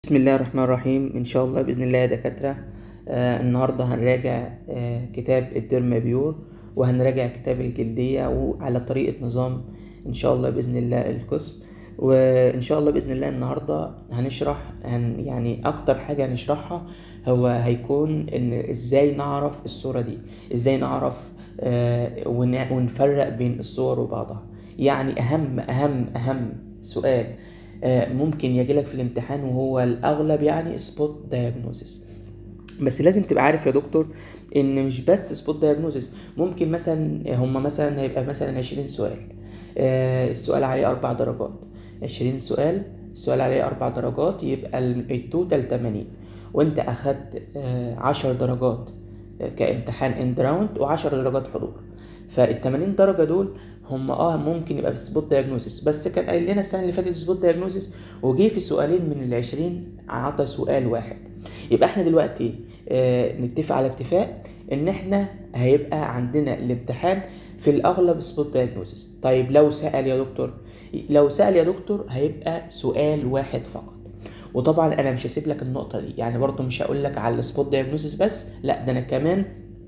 بسم الله الرحمن الرحيم ان شاء الله باذن الله يا دكاتره آه النهارده هنراجع آه كتاب الديرما بيور وهنراجع كتاب الجلديه وعلى طريقه نظام ان شاء الله باذن الله القسم وان شاء الله باذن الله النهارده هنشرح هن يعني اكتر حاجه هنشرحها هو هيكون ان ازاي نعرف الصوره دي ازاي نعرف آه ون- ونفرق بين الصور وبعضها يعني اهم اهم اهم سؤال آه، ممكن يجيلك في الامتحان وهو الاغلب يعني سبوت دايجنوزيس بس لازم تبقى عارف يا دكتور ان مش بس سبوت دايجنوزيس ممكن مثلا هما مثلا هيبقى مثلا 20 سؤال آه، السؤال عليه اربع درجات 20 سؤال السؤال عليه اربع درجات يبقى ال- التوتال 80 وانت اخدت آه، 10 درجات آه، كامتحان اند راوند و10 درجات حضور فال 80 درجه دول هم اه ممكن يبقى سبوت دايجنوزيس بس كان قايل لنا السنه اللي فاتت سبوت دايجنوزيس وجه في سؤالين من ال 20 عطى سؤال واحد يبقى احنا دلوقتي آه نتفق على اتفاق ان احنا هيبقى عندنا الامتحان في الاغلب سبوت دايجنوزيس طيب لو سال يا دكتور لو سال يا دكتور هيبقى سؤال واحد فقط وطبعا انا مش هسيب لك النقطه دي يعني برضو مش هقول لك على السبوت دايجنوزيس بس لا ده انا كمان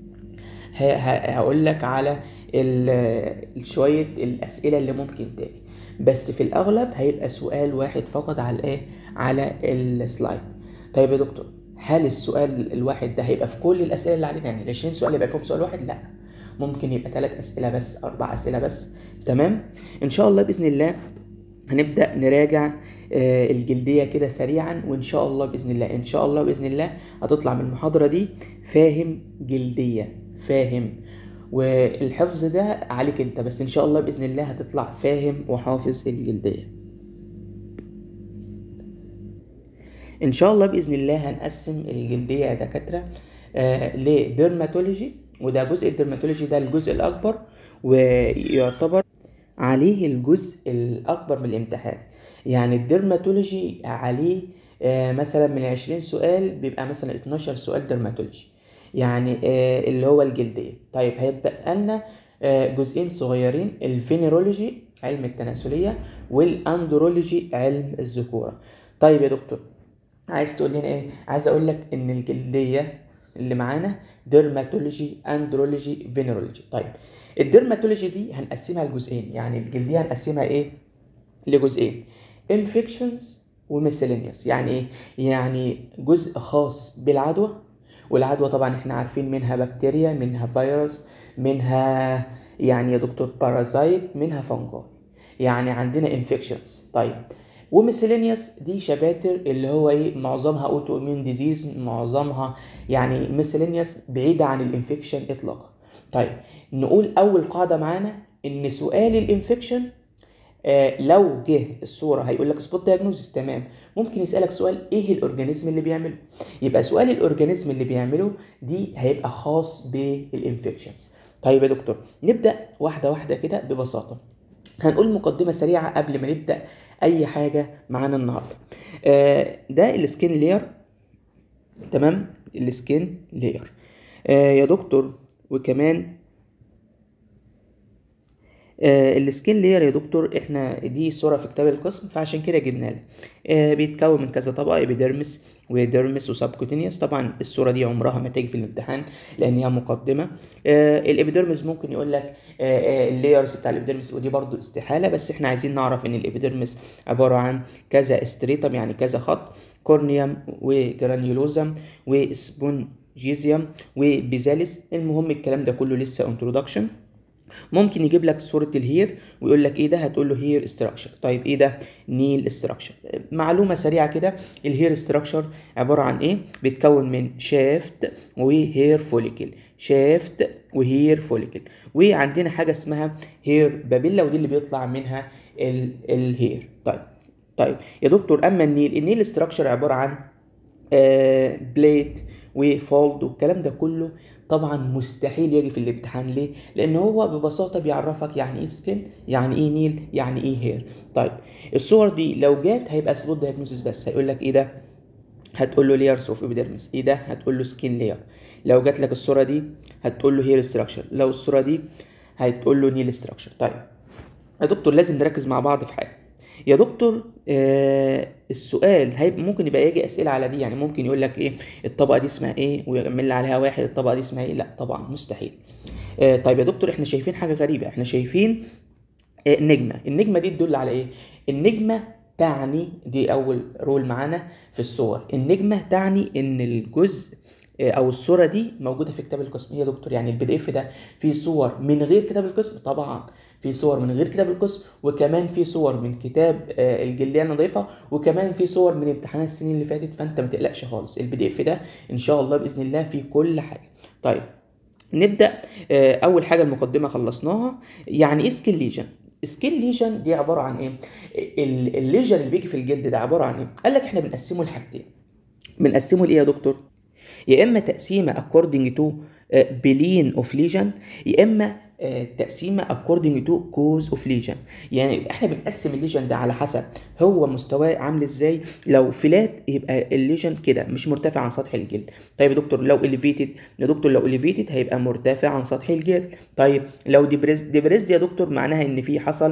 هقول لك على ال- شويه الاسئله اللي ممكن تيجي بس في الاغلب هيبقى سؤال واحد فقط على الايه على السلايد طيب يا دكتور هل السؤال الواحد ده هيبقى في كل الاسئله اللي علينا يعني ال 20 سؤال يبقى فيهم سؤال واحد لا ممكن يبقى ثلاث اسئله بس اربع اسئله بس تمام ان شاء الله باذن الله هنبدا نراجع آه، الجلديه كده سريعا وان شاء الله باذن الله ان شاء الله باذن الله هتطلع من المحاضره دي فاهم جلديه فاهم والحفظ ده عليك انت بس ان شاء الله باذن الله هتطلع فاهم وحافظ الجلديه ان شاء الله باذن الله هنقسم الجلديه يا دكاتره آه لديرماتولوجي وده جزء الديرماتولوجي ده الجزء الاكبر ويعتبر عليه الجزء الاكبر من الامتحان يعني الديرماتولوجي عليه آه مثلا من 20 سؤال بيبقى مثلا 12 سؤال ديرماتولوجي يعني آه اللي هو الجلديه طيب هيتبقى لنا آه جزئين صغيرين الفينيرولوجي علم التناسليه والاندرولوجي علم الذكوره طيب يا دكتور عايز تقول لنا ايه عايز اقول لك ان الجلديه اللي معانا ديرماتولوجي اندرولوجي فينيرولوجي طيب الديرماتولوجي دي هنقسمها لجزئين يعني الجلديه هنقسمها ايه لجزئين انفكشنز وميسلينيوس يعني ايه يعني جزء خاص بالعدوى والعدوى طبعا احنا عارفين منها بكتيريا منها فيروس منها يعني يا دكتور بارازايت منها فنجاي يعني عندنا انفكشنز طيب وميسلينيوس دي شباتر اللي هو ايه معظمها اوتو امين ديزيز معظمها يعني ميسلينيوس بعيده عن الانفكشن اطلاقا طيب نقول اول قاعده معانا ان سؤال الانفكشن آه لو جه الصوره هيقول لك سبوت دايجنوزيس تمام ممكن يسالك سؤال ايه الاورجانيزم اللي بيعمله يبقى سؤال الاورجانيزم اللي بيعمله دي هيبقى خاص بالانفكشنز طيب يا دكتور نبدا واحده واحده كده ببساطه هنقول مقدمه سريعه قبل ما نبدا اي حاجه معانا النهارده آه ده السكين لير تمام السكين لير آه يا دكتور وكمان آه السكين لير يا دكتور احنا دي صوره في كتاب القسم فعشان كده جبنا لك آه بيتكون من كذا طبقه ابيديرمس وديرمس وسبكوتينيوس طبعا الصوره دي عمرها ما تيجي في الامتحان لان هي مقدمه آه الابيديرمس ممكن يقول لك آه آه اللايرز بتاع الابيديرمس ودي برضو استحاله بس احنا عايزين نعرف ان الابيديرمس عباره عن كذا استريتم يعني كذا خط كورنيوم وجرانيولوزم وسبونجيزيوم وبيزاليس المهم الكلام ده كله لسه انترودكشن ممكن يجيب لك صورة الهير ويقول لك ايه ده هتقول له هير استراكشر طيب ايه ده نيل استراكشر معلومة سريعة كده الهير استراكشر عبارة عن ايه بيتكون من شافت وهير فوليكل شافت وهير فوليكل وعندنا حاجة اسمها هير بابيلا ودي اللي بيطلع منها ال الهير طيب طيب يا دكتور اما النيل النيل استراكشر عبارة عن آه بليت وفولد والكلام ده كله طبعا مستحيل يجي في الامتحان ليه لان هو ببساطه بيعرفك يعني ايه سكين يعني ايه نيل يعني ايه هير طيب الصور دي لو جات هيبقى سبوت دايجنوستس بس هيقول لك ايه ده هتقول له layers اوف epidermis ايه ده هتقول له سكين لاير لو جات لك الصوره دي هتقول له هير ستراكشر لو الصوره دي هتقول له نيل ستراكشر طيب يا دكتور لازم نركز مع بعض في حاجه يا دكتور آه السؤال هيبقى ممكن يبقى يجي اسئله على دي يعني ممكن يقول لك ايه الطبقه دي اسمها ايه ويعمل لي عليها واحد الطبقه دي اسمها ايه لا طبعا مستحيل آه طيب يا دكتور احنا شايفين حاجه غريبه احنا شايفين آه نجمه النجمه دي تدل على ايه النجمه تعني دي اول رول معانا في الصور النجمه تعني ان الجزء آه، او الصوره دي موجوده في كتاب القسم إيه يا دكتور يعني البي دي اف ده فيه صور من غير كتاب القسم طبعا في صور من غير كتاب القسم وكمان في صور من كتاب آه، الجلديه النظيفه وكمان في صور من امتحانات السنين اللي فاتت فانت ما تقلقش خالص البي دي اف ده ان شاء الله باذن الله في كل حاجه طيب نبدا آه، اول حاجه المقدمه خلصناها يعني ايه سكين ليجن سكين ليجن دي عباره عن ايه ال- الليجن اللي بيجي في الجلد ده عباره عن ايه قال لك احنا بنقسمه لحاجتين بنقسمه لايه يا دكتور يا اما تقسيمه according to بلين اوف ليجن يا اما آه، تقسيمه according to cause of lesion يعني احنا بنقسم الليجن ده على حسب هو مستواه عامل ازاي لو فلات يبقى الليجن كده مش مرتفع عن سطح الجلد طيب يا دكتور لو elevated يا دكتور لو elevated هيبقى مرتفع عن سطح الجلد طيب لو ديبريس ديبريس يا دكتور معناها ان في حصل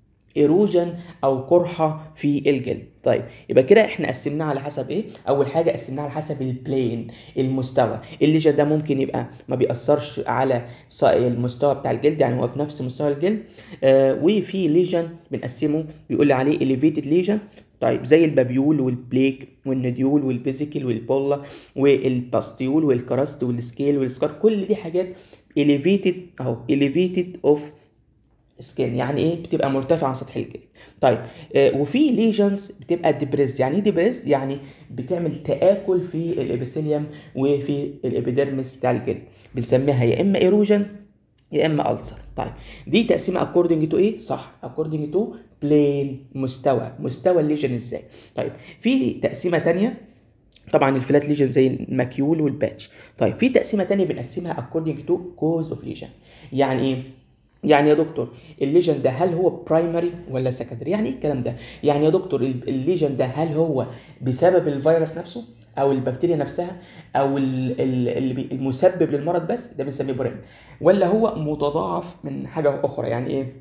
ايروجن او قرحه في الجلد طيب يبقى كده احنا قسمناها على حسب ايه اول حاجه قسمناها على حسب البلين المستوى الليجن ده ممكن يبقى ما بيأثرش على ص- المستوى بتاع الجلد يعني هو في نفس مستوى الجلد آه وفي ليجن بنقسمه بيقول لي عليه elevated ليجن طيب زي البابيول والبليك والنديول والفيزيكال والبولا والباستيول والكراست والسكيل والسكار كل دي حاجات elevated اهو elevated of سكين يعني ايه بتبقى مرتفعه عن سطح الجلد طيب آه وفي ليجنز بتبقى ديبريز يعني ايه ديبريز يعني بتعمل تاكل في الابيثيليوم وفي الابيديرمس بتاع الجلد بنسميها يا اما ايروجن يا اما ألسر طيب دي تقسيمه اكوردنج تو ايه صح اكوردنج تو بلين مستوى مستوى الليجن ازاي طيب في تقسيمه تانية طبعا الفلات ليجن زي الماكيول والباتش طيب في تقسيمه تانية بنقسمها according to cause of lesion يعني ايه يعني يا دكتور الليجن ده هل هو برايمري ولا سكندري يعني ايه الكلام ده يعني يا دكتور ال- الليجن ده هل هو بسبب الفيروس نفسه او البكتيريا نفسها او ال- ال- اللي بي- المسبب للمرض بس ده بنسميه برايمري ولا هو متضاعف من حاجه اخرى يعني ايه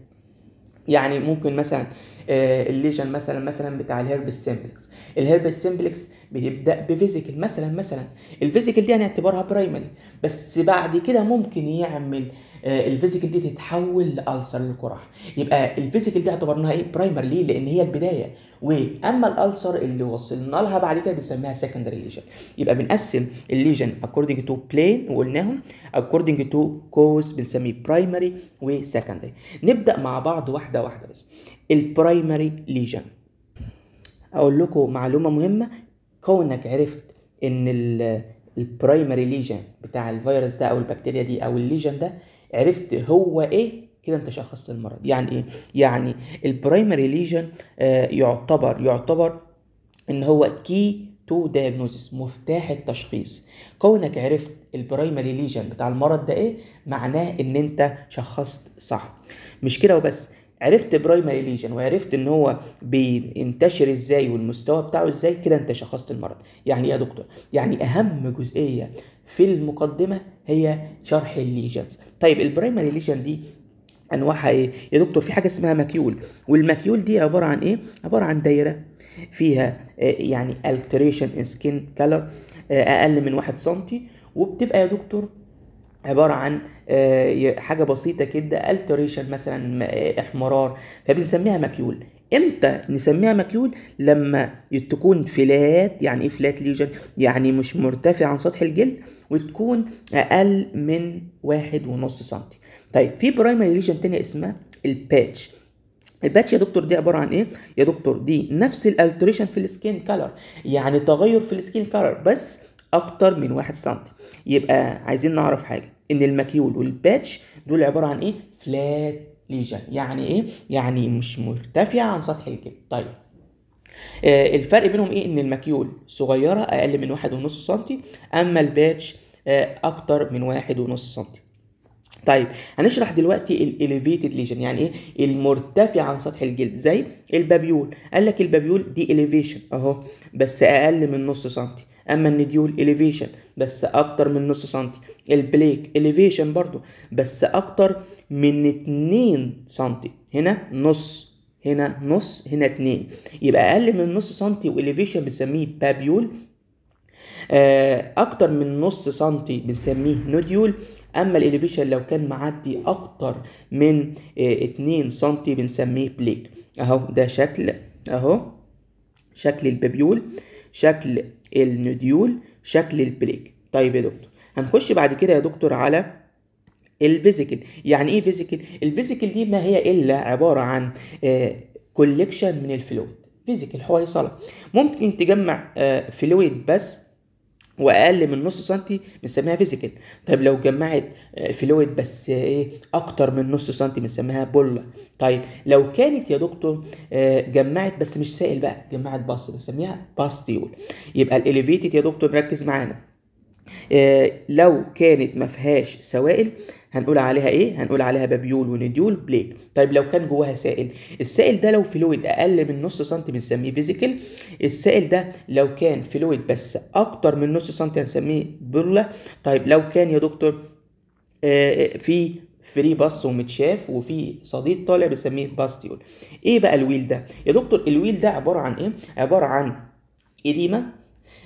يعني ممكن مثلا آه، الليجن مثلا مثلا بتاع الهربس سيمبلكس الهربس سيمبلكس بيبدا بفيزيكال مثلا مثلا الفيزيكال دي هنعتبرها برايمري بس بعد كده ممكن يعمل آه، الفيزيكال دي تتحول لالسر للقرح يبقى الفيزيكال دي اعتبرناها ايه برايمري ليه لان هي البدايه واما الالسر اللي وصلنا لها بعد كده بنسميها سكندري ليجن يبقى بنقسم الليجن according to plane وقلناهم according to cause بنسميه برايمري وسكندري نبدا مع بعض واحده واحده بس البرايمري ليجن اقول لكم معلومه مهمه كونك عرفت ان البرايمري ليجن بتاع الفيروس ده او البكتيريا دي او الليجن ده عرفت هو ايه كده انت شخصت المرض يعني ايه يعني البرايمري ليجن يعتبر يعتبر ان هو كي تو دايجنوزيس مفتاح التشخيص كونك عرفت البرايمري ليجن بتاع المرض ده ايه معناه ان انت شخصت صح مش كده وبس عرفت برايمري ليجن وعرفت ان هو بينتشر ازاي والمستوى بتاعه ازاي كده انت شخصت المرض يعني ايه يا دكتور يعني اهم جزئيه في المقدمه هي شرح الليجنز طيب البرايمري ليجن دي انواعها ايه يا دكتور في حاجه اسمها ماكيول والماكيول دي عباره عن ايه عباره عن دايره فيها آه، يعني alteration in skin color آه، اقل من واحد سنتي وبتبقى يا دكتور عبارة عن آه، حاجة بسيطة كده alteration مثلا م- آه، احمرار فبنسميها ماكيول امتى نسميها ماكيول لما تكون فلات يعني ايه فلات ليجن يعني مش مرتفع عن سطح الجلد وتكون اقل من واحد ونص سنتي طيب في برايمري ليجن تانية اسمها الباتش الباتش يا دكتور دي عباره عن ايه يا دكتور دي نفس الالتريشن في السكين كلر يعني تغير في السكين كلر بس اكتر من واحد سنتي يبقى عايزين نعرف حاجه ان الماكيول والباتش دول عباره عن ايه فلات ليجن يعني ايه يعني مش مرتفعه عن سطح الجلد طيب آه، الفرق بينهم ايه ان الماكيول صغيره اقل من واحد ونص سنتي اما الباتش آه، اكتر من واحد ونص سنتي طيب هنشرح دلوقتي الاليفيتد ليجن يعني ايه المرتفع عن سطح الجلد زي البابيول قال لك البابيول دي اليفيشن اهو بس اقل من نص سنتي اما النديول اليفيشن بس اكتر من نص سنتي البليك اليفيشن برضو بس اكتر من 2 سنتي هنا نص هنا نص هنا اتنين يبقى اقل من نص سنتي واليفيشن بنسميه بابيول آه، اكتر من نص سنتي بنسميه نوديول اما الاليفيشن لو كان معدي اكتر من آه، اتنين سنتي بنسميه بليك اهو ده شكل اهو شكل البابيول شكل النوديول شكل البليك طيب يا دكتور هنخش بعد كده يا دكتور على الفيزيكال يعني ايه فيزيكال الفيزيكال دي ما هي الا عباره عن كوليكشن من الفلويد فيزيكال حويصله ممكن تجمع فلويد بس واقل من نص سنتي بنسميها فيزيكال طيب لو جمعت فلويد بس ايه اكتر من نص سنتي بنسميها بولا طيب لو كانت يا دكتور آه، جمعت بس مش سائل بقى جمعت باص بنسميها باستيول يبقى الاليفيتد يا دكتور ركز معانا آه، لو كانت ما فيهاش سوائل هنقول عليها ايه هنقول عليها بابيول ونديول بليك طيب لو كان جواها سائل السائل ده لو فلويد اقل من نص سنتي بنسميه فيزيكال السائل ده لو كان فلويد بس اكتر من نص سنتي هنسميه بولا طيب لو كان يا دكتور آه، في فري باص ومتشاف وفي صديد طالع بنسميه باستيول ايه بقى الويل ده يا دكتور الويل ده عباره عن ايه عباره عن اديمه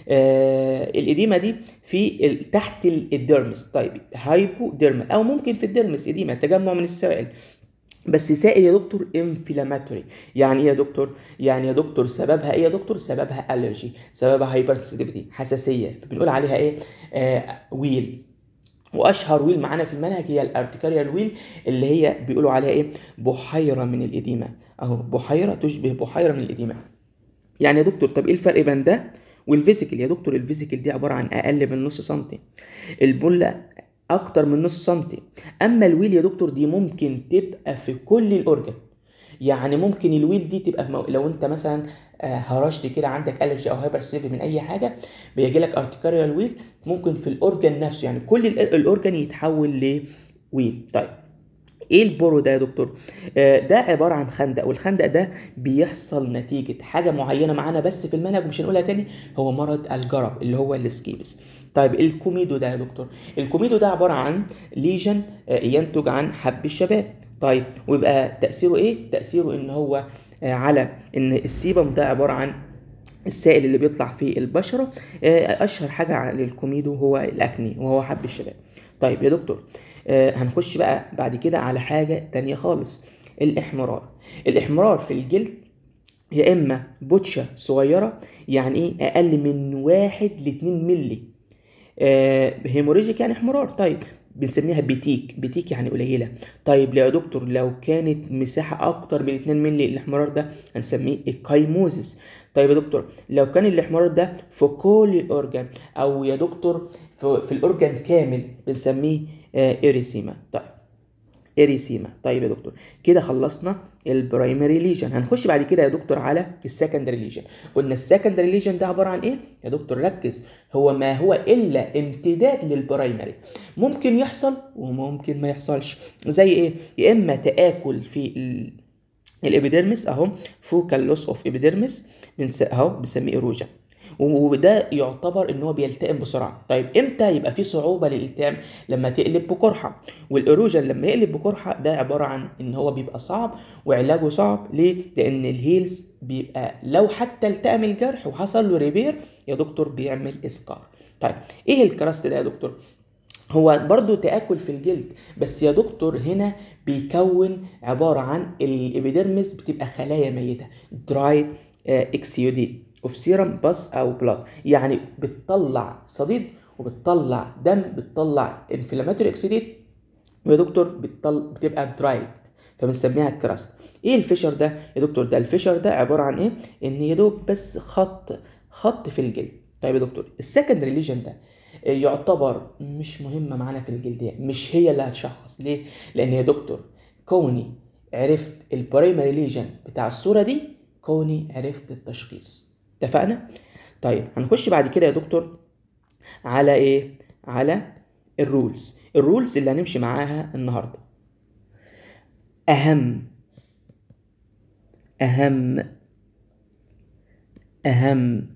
آه الإديمة دي في ال- تحت ال- الديرمس طيب هايبو ديرمال أو ممكن في الديرمس إديمة تجمع من السوائل بس سائل يا دكتور انفلاماتوري يعني ايه يا دكتور يعني يا دكتور سببها ايه يا دكتور سببها الرجي سببها هايبر حساسيه بنقول عليها ايه آه ويل واشهر ويل معانا في المنهج هي الارتكاريال ويل اللي هي بيقولوا عليها ايه بحيره من الاديمه اهو بحيره تشبه بحيره من الاديمه يعني يا دكتور طب ايه الفرق بين ده والفيزيكال يا دكتور الفيزيكال دي عباره عن اقل من نص سنتي البله اكتر من نص سنتي اما الويل يا دكتور دي ممكن تبقى في كل الاورجن يعني ممكن الويل دي تبقى في مو... لو انت مثلا آه، هرشت كده عندك الرجي او هايبر من اي حاجه بيجي لك ارتكاريال ويل ممكن في الاورجن نفسه يعني كل ال- الاورجن يتحول لويل طيب ايه البورو ده يا دكتور آه، ده عباره عن خندق والخندق ده بيحصل نتيجه حاجه معينه معانا بس في المنهج مش هنقولها تاني هو مرض الجرب اللي هو السكيبس طيب الكوميدو ده يا دكتور الكوميدو ده عباره عن ليجن آه، ينتج عن حب الشباب طيب ويبقى تاثيره ايه تاثيره ان هو آه، على ان السيبم ده عباره عن السائل اللي بيطلع في البشرة آه، أشهر حاجة للكوميدو هو الأكني وهو حب الشباب طيب يا دكتور آه، هنخش بقى بعد كده على حاجة تانية خالص الإحمرار الإحمرار في الجلد يا إما بوتشة صغيرة يعني إيه أقل من واحد لاتنين ملي آه، هيموريجيك يعني احمرار طيب بنسميها بيتيك بيتيك يعني قليله طيب يا دكتور لو كانت مساحه اكتر من 2 مللي الاحمرار ده هنسميه الكايموزيس طيب يا دكتور لو كان الاحمرار ده في كل الاورجان او يا دكتور في, في الاورجان كامل بنسميه آه اريسيما طيب اريسيما طيب يا دكتور كده خلصنا البرايمري ليجن هنخش بعد كده يا دكتور على السكندري ليجن قلنا السكندري ليجن ده عباره عن ايه يا دكتور ركز هو ما هو الا امتداد للبرايمري ممكن يحصل وممكن ما يحصلش زي ايه يا اما تاكل في ال... الابيديرمس اهو فوكال لوس اوف ابيديرمس اهو بنسميه ايروجن وده يعتبر ان هو بيلتئم بسرعه طيب امتى يبقى في صعوبه للالتئام لما تقلب بقرحه والايروجن لما يقلب بقرحه ده عباره عن ان هو بيبقى صعب وعلاجه صعب ليه لان الهيلز بيبقى لو حتى التئم الجرح وحصل له ريبير يا دكتور بيعمل اسكار طيب ايه الكراست ده يا دكتور هو برضو تآكل في الجلد بس يا دكتور هنا بيكون عبارة عن الإبيديرمس بتبقى خلايا ميتة درايد اكسيودي اوف سيرم باس او بلاد يعني بتطلع صديد وبتطلع دم بتطلع انفلاماتوري اكسيديت ويا دكتور بتطل... بتبقى درايد فبنسميها كراست ايه الفشر ده يا دكتور ده الفشر ده عباره عن ايه ان يا دوب بس خط خط في الجلد طيب يا دكتور السكندري ليجن ده يعتبر مش مهمه معانا في الجلديه مش هي اللي هتشخص ليه لان يا دكتور كوني عرفت البرايمري ليجن بتاع الصوره دي كوني عرفت التشخيص اتفقنا طيب هنخش بعد كده يا دكتور على ايه على الرولز الرولز اللي هنمشي معاها النهارده اهم اهم اهم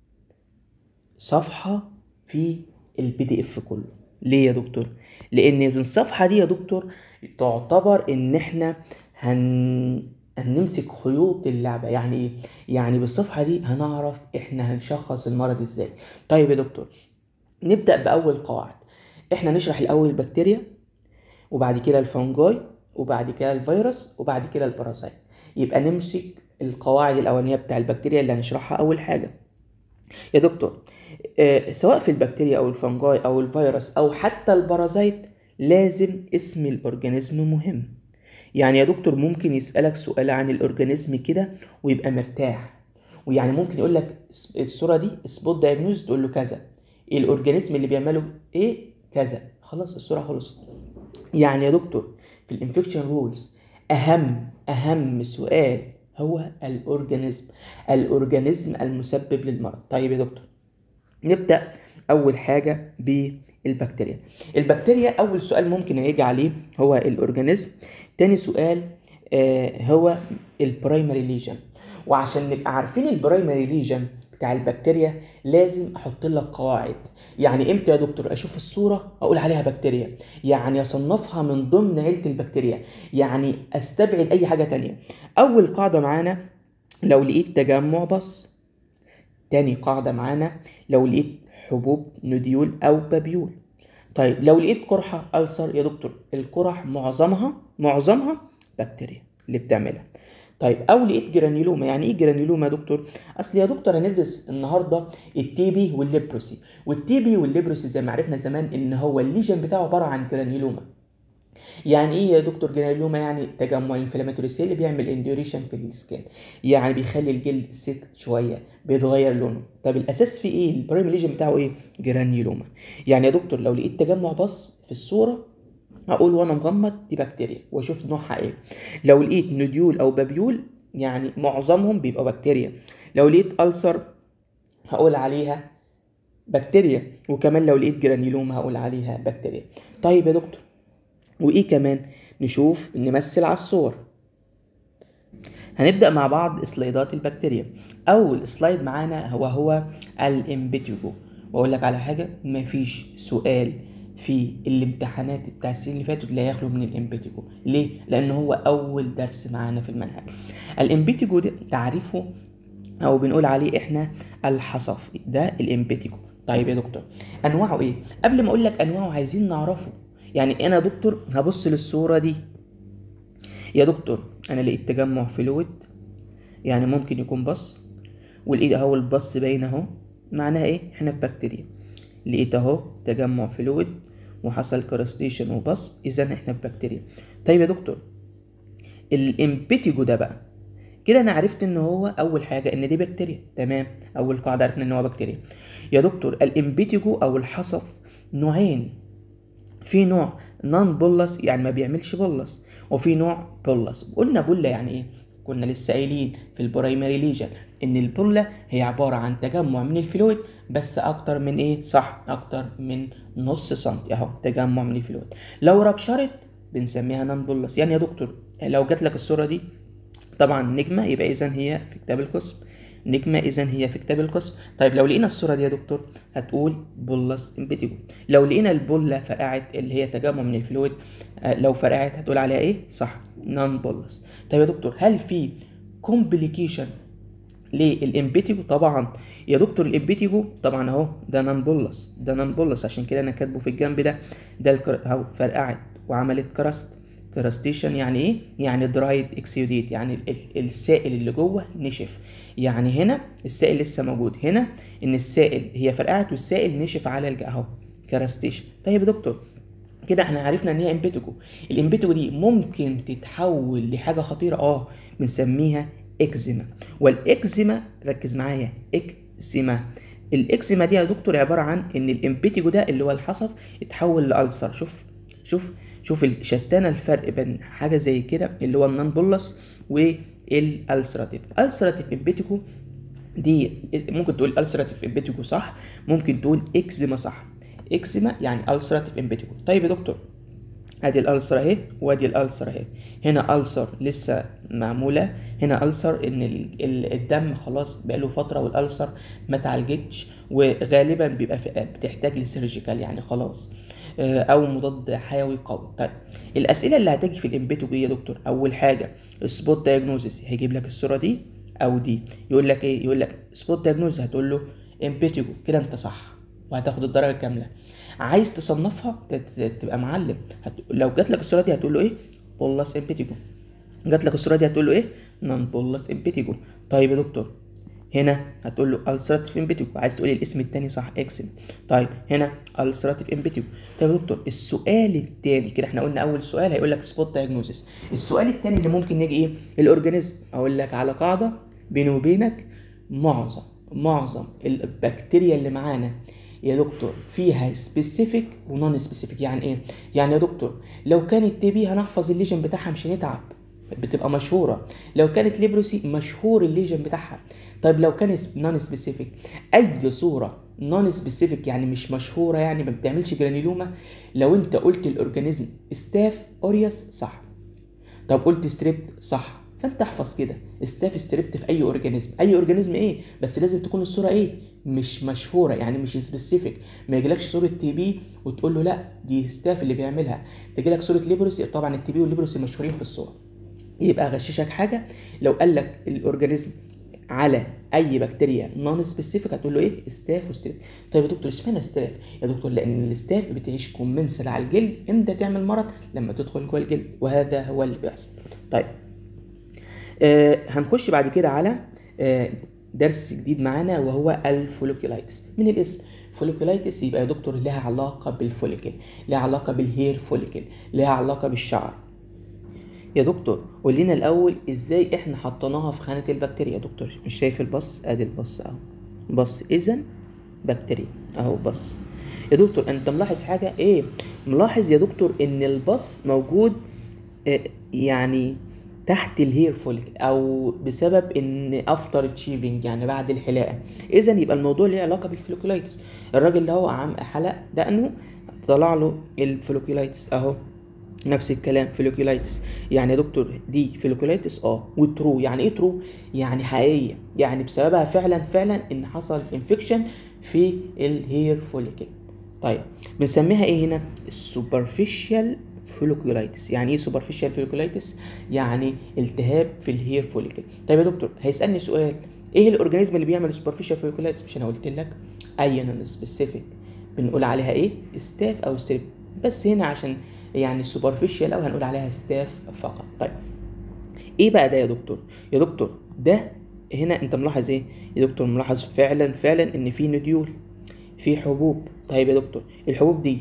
صفحه في البي دي اف كله ليه يا دكتور لان الصفحه دي يا دكتور تعتبر ان احنا هن ان نمسك خيوط اللعبه يعني ايه يعني بالصفحه دي هنعرف احنا هنشخص المرض ازاي طيب يا دكتور نبدا باول قواعد احنا نشرح الاول البكتيريا وبعد كده الفنجاي وبعد كده الفيروس وبعد كده البارازيت يبقى نمسك القواعد الاولانيه بتاع البكتيريا اللي هنشرحها اول حاجه يا دكتور آه سواء في البكتيريا او الفنجاي او الفيروس او حتى البارازيت لازم اسم الاورجانيزم مهم يعني يا دكتور ممكن يسألك سؤال عن الأورجانيزم كده ويبقى مرتاح ويعني ممكن يقول لك الصورة دي سبوت دايجنوز تقول له كذا الأورجانيزم اللي بيعمله إيه كذا خلاص الصورة خلصت يعني يا دكتور في الانفكشن رولز أهم أهم سؤال هو الأورجانيزم الأورجانيزم المسبب للمرض طيب يا دكتور نبدأ أول حاجة بالبكتيريا البكتيريا أول سؤال ممكن يجي عليه هو الأورجانيزم تاني سؤال آه هو البرايمري ليجن وعشان نبقى عارفين البرايمري ليجن بتاع البكتيريا لازم احط لك قواعد يعني امتى يا دكتور اشوف الصوره اقول عليها بكتيريا يعني اصنفها من ضمن عيله البكتيريا يعني استبعد اي حاجه تانية اول قاعده معانا لو لقيت تجمع بص تاني قاعده معانا لو لقيت حبوب نوديول او بابيول طيب لو لقيت قرحه ألسر يا دكتور القرح معظمها معظمها بكتيريا اللي بتعملها طيب او لقيت جرانيلوما يعني ايه جرانيلوما يا دكتور اصل يا دكتور هندرس النهارده التي بي والليبروسي والتي بي والليبروسي زي ما عرفنا زمان ان هو الليجن بتاعه عباره عن جرانيلوما يعني ايه يا دكتور جرانيلوما يعني تجمع الانفلاماتوري سيل اللي بيعمل انديوريشن في السكين يعني بيخلي الجلد سيك شويه بيتغير لونه طب الاساس في ايه البرايم ليجن بتاعه ايه جرانيلوما يعني يا دكتور لو لقيت تجمع بص في الصوره هقول وانا مغمض دي بكتيريا واشوف نوعها ايه لو لقيت نوديول او بابيول يعني معظمهم بيبقى بكتيريا لو لقيت ألسر هقول عليها بكتيريا وكمان لو لقيت جرانيلوما هقول عليها بكتيريا طيب يا دكتور وايه كمان نشوف نمثل على الصور هنبدأ مع بعض سلايدات البكتيريا أول سلايد معانا هو هو الامبيتيجو وأقول لك على حاجة مفيش سؤال في الامتحانات بتاع السنين اللي فاتت لا يخلو من الامبيتيجو ليه؟ لأن هو أول درس معانا في المنهج الامبيتيجو ده تعريفه أو بنقول عليه إحنا الحصف ده الامبيتيجو طيب يا دكتور أنواعه إيه؟ قبل ما أقول لك أنواعه عايزين نعرفه يعني أنا دكتور هبص للصورة دي يا دكتور أنا لقيت تجمع فلويد يعني ممكن يكون بص والإيد أهو البص باين أهو معناها إيه؟ إحنا في بكتيريا لقيت اهو تجمع فلويد وحصل كراستيشن وبص اذا احنا في بكتيريا طيب يا دكتور الامبيتيجو ده بقى كده انا عرفت ان هو اول حاجه ان دي بكتيريا تمام اول قاعده عرفنا ان هو بكتيريا يا دكتور الامبيتيجو او الحصف نوعين في نوع نون بولس يعني ما بيعملش بولس وفي نوع بولس قلنا بولا يعني ايه كنا لسه قايلين في البرايمري ليجن ان البولا هي عباره عن تجمع من الفلويد بس اكتر من ايه صح اكتر من نص سنتي اهو تجمع من الفلويد لو ربشرت بنسميها نون بولس يعني يا دكتور لو جات لك الصوره دي طبعا نجمه يبقى اذا هي في كتاب القسم نجمة إذا هي في كتاب القسم طيب لو لقينا الصورة دي يا دكتور هتقول بولس امبيتيجو لو لقينا البولة فرقعت اللي هي تجمع من الفلويد آه لو فرقعت هتقول عليها إيه صح نون بولس طيب يا دكتور هل في كومبليكيشن للامبيتيجو طبعا يا دكتور الامبيتيجو طبعا اهو ده نون بولس ده نون بولس عشان كده انا كاتبه في الجنب ده ده الكر... اهو فرقعت وعملت كراست كراستيشن يعني ايه يعني درايد اكسيوديت يعني السائل اللي جوه نشف يعني هنا السائل لسه موجود هنا ان السائل هي فرقعت والسائل نشف على الج اهو كراستيشن طيب يا دكتور كده احنا عرفنا ان هي امبيتيجو الامبيتيجو دي ممكن تتحول لحاجه خطيره اه بنسميها اكزيما والاكزيما ركز معايا اكزيما الاكزيما دي يا دكتور عباره عن ان الامبيتيجو ده اللي هو الحصف اتحول لالسر شوف شوف شوف شتان الفرق بين حاجه زي كده اللي هو النون بولس والالسراتيف السراتيف امبيتيكو دي ممكن تقول السراتيف امبيتيكو صح ممكن تقول اكزيما صح اكزيما يعني السراتيف امبيتيكو طيب يا دكتور ادي الالسر اهي وادي الالسر اهي هنا السر لسه معموله هنا السر ان الدم خلاص بقاله فتره والالسر ما اتعالجتش وغالبا بيبقى بتحتاج لسيرجيكال يعني خلاص آه، او مضاد حيوي قوي طيب الاسئله اللي هتجي في الامبيتوج ايه يا دكتور اول حاجه سبوت دايجنوزيس هيجيب لك الصوره دي او دي يقول لك ايه يقول لك سبوت دايجنوزيس هتقول له امبيتوج كده انت صح وهتاخد الدرجه كامله عايز تصنفها تت- تبقى معلم هت... لو جات لك الصوره دي هتقول له ايه بولس امبيتيجو جات لك الصوره دي هتقول له ايه نون بولس امبيتيجو طيب يا دكتور هنا هتقول له السراتيف امبيتيجو عايز تقولي الاسم التاني صح اكسل طيب هنا السراتيف امبيتيجو طيب يا دكتور السؤال التاني كده احنا قلنا اول سؤال هيقول لك سبوت دايجنوزيس السؤال التاني اللي ممكن يجي ايه الاورجانيزم اقول لك على قاعده بيني وبينك معظم معظم البكتيريا اللي معانا يا دكتور فيها سبيسيفيك ونون سبيسيفيك يعني ايه يعني يا دكتور لو كانت تي بي هنحفظ الليجن بتاعها مش هنتعب بتبقى مشهوره لو كانت ليبروسي مشهور الليجن بتاعها طيب لو كان نون سبيسيفيك اي صوره نون سبيسيفيك يعني مش مشهوره يعني ما بتعملش جرانيلوما لو انت قلت الاورجانيزم ستاف اوريوس صح طب قلت ستريبت صح فانت احفظ كده ستاف ستريبت في اي اورجانيزم اي اورجانيزم ايه بس لازم تكون الصوره ايه مش مشهوره يعني مش سبيسيفيك ما يجيلكش صوره تي بي وتقول له لا دي ستاف اللي بيعملها تجيلك صوره ليبروسي طبعا التي بي والليبروسي مشهورين في الصور يبقى غششك حاجه لو قال لك الاورجانيزم على اي بكتيريا نون سبيسيفيك هتقول له ايه ستاف وستريبت طيب يا دكتور اشمعنى ستاف يا دكتور لان الستاف بتعيش كومنسل على الجلد امتى تعمل مرض لما تدخل جوه الجلد وهذا هو اللي بيحصل طيب آه هنخش بعد كده على آه درس جديد معانا وهو الفوليكولايتس من الاسم فوليكولايتس يبقى يا دكتور لها علاقه بالفوليكل لها علاقه بالهير فوليكل لها علاقه بالشعر يا دكتور قول لنا الاول ازاي احنا حطيناها في خانه البكتيريا يا دكتور مش شايف البص ادي البص اهو بص اذا بكتيريا اهو بص يا دكتور انت ملاحظ حاجه ايه ملاحظ يا دكتور ان البص موجود آه، يعني تحت الهير فوليك او بسبب ان افتر تشيفنج يعني بعد الحلاقه اذا يبقى الموضوع ليه علاقه بالفوليكولايتس الراجل ده هو عم حلق دقنه طلع له الفوليكولايتس اهو نفس الكلام فوليكولايتس يعني يا دكتور دي فوليكولايتس اه وترو يعني ايه ترو يعني حقيقيه يعني بسببها فعلا فعلا ان حصل انفكشن في الهير فوليكل طيب بنسميها ايه هنا السوبرفيشال فوليكولايتس يعني ايه سوبرفيشال فوليكولايتس يعني التهاب في الهير فوليكل طيب يا دكتور هيسالني سؤال ايه الاورجانيزم اللي بيعمل سوبرفيشال فوليكولايتس مش انا قلت لك اي نون سبيسيفيك بنقول عليها ايه ستاف او ستريب بس هنا عشان يعني سوبرفيشال او هنقول عليها ستاف فقط طيب ايه بقى ده يا دكتور يا دكتور ده هنا انت ملاحظ ايه يا دكتور ملاحظ فعلا فعلا ان في نديول في حبوب طيب يا دكتور الحبوب دي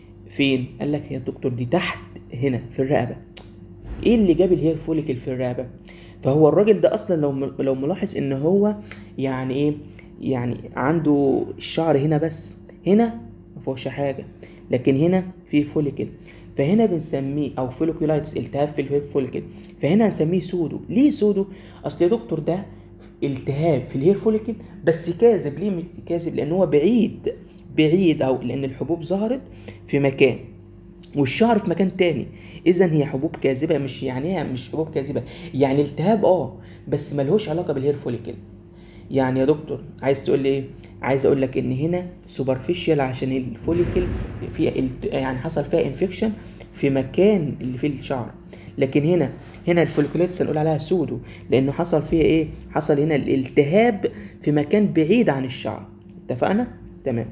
فين قال لك يا دكتور دي تحت هنا في الرقبه ايه اللي جاب الهير فوليكل في الرقبه فهو الراجل ده اصلا لو لو ملاحظ ان هو يعني ايه يعني عنده الشعر هنا بس هنا ما فيهوش حاجه لكن هنا في فوليكل فهنا بنسميه او فوليكولايتس التهاب في الهير فوليكل فهنا هنسميه سودو ليه سودو اصل يا دكتور ده التهاب في الهير فوليكل بس كاذب ليه م- كاذب لان هو بعيد بعيد او لان الحبوب ظهرت في مكان والشعر في مكان تاني اذا هي حبوب كاذبه مش يعني هي مش حبوب كاذبه يعني التهاب اه بس ملهوش علاقه بالهير فوليكل يعني يا دكتور عايز تقول لي ايه عايز اقول لك ان هنا سوبرفيشال عشان الفوليكل في الت- يعني حصل فيها انفكشن في مكان اللي فيه الشعر لكن هنا هنا الفوليكوليتس هنقول عليها سودو لانه حصل فيها ايه حصل هنا الالتهاب في مكان بعيد عن الشعر اتفقنا تمام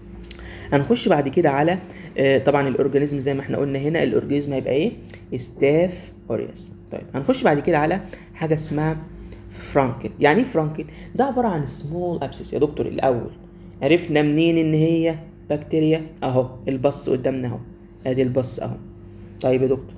هنخش بعد كده على آه، طبعا الاورجانيزم زي ما احنا قلنا هنا الاورجانيزم هيبقى ايه ستاف اوريوس طيب هنخش بعد كده على حاجه اسمها فرانكل يعني ايه فرانكل ده عباره عن سمول ابسس يا دكتور الاول عرفنا منين ان هي بكتيريا اهو البص قدامنا اهو ادي البص اهو طيب يا دكتور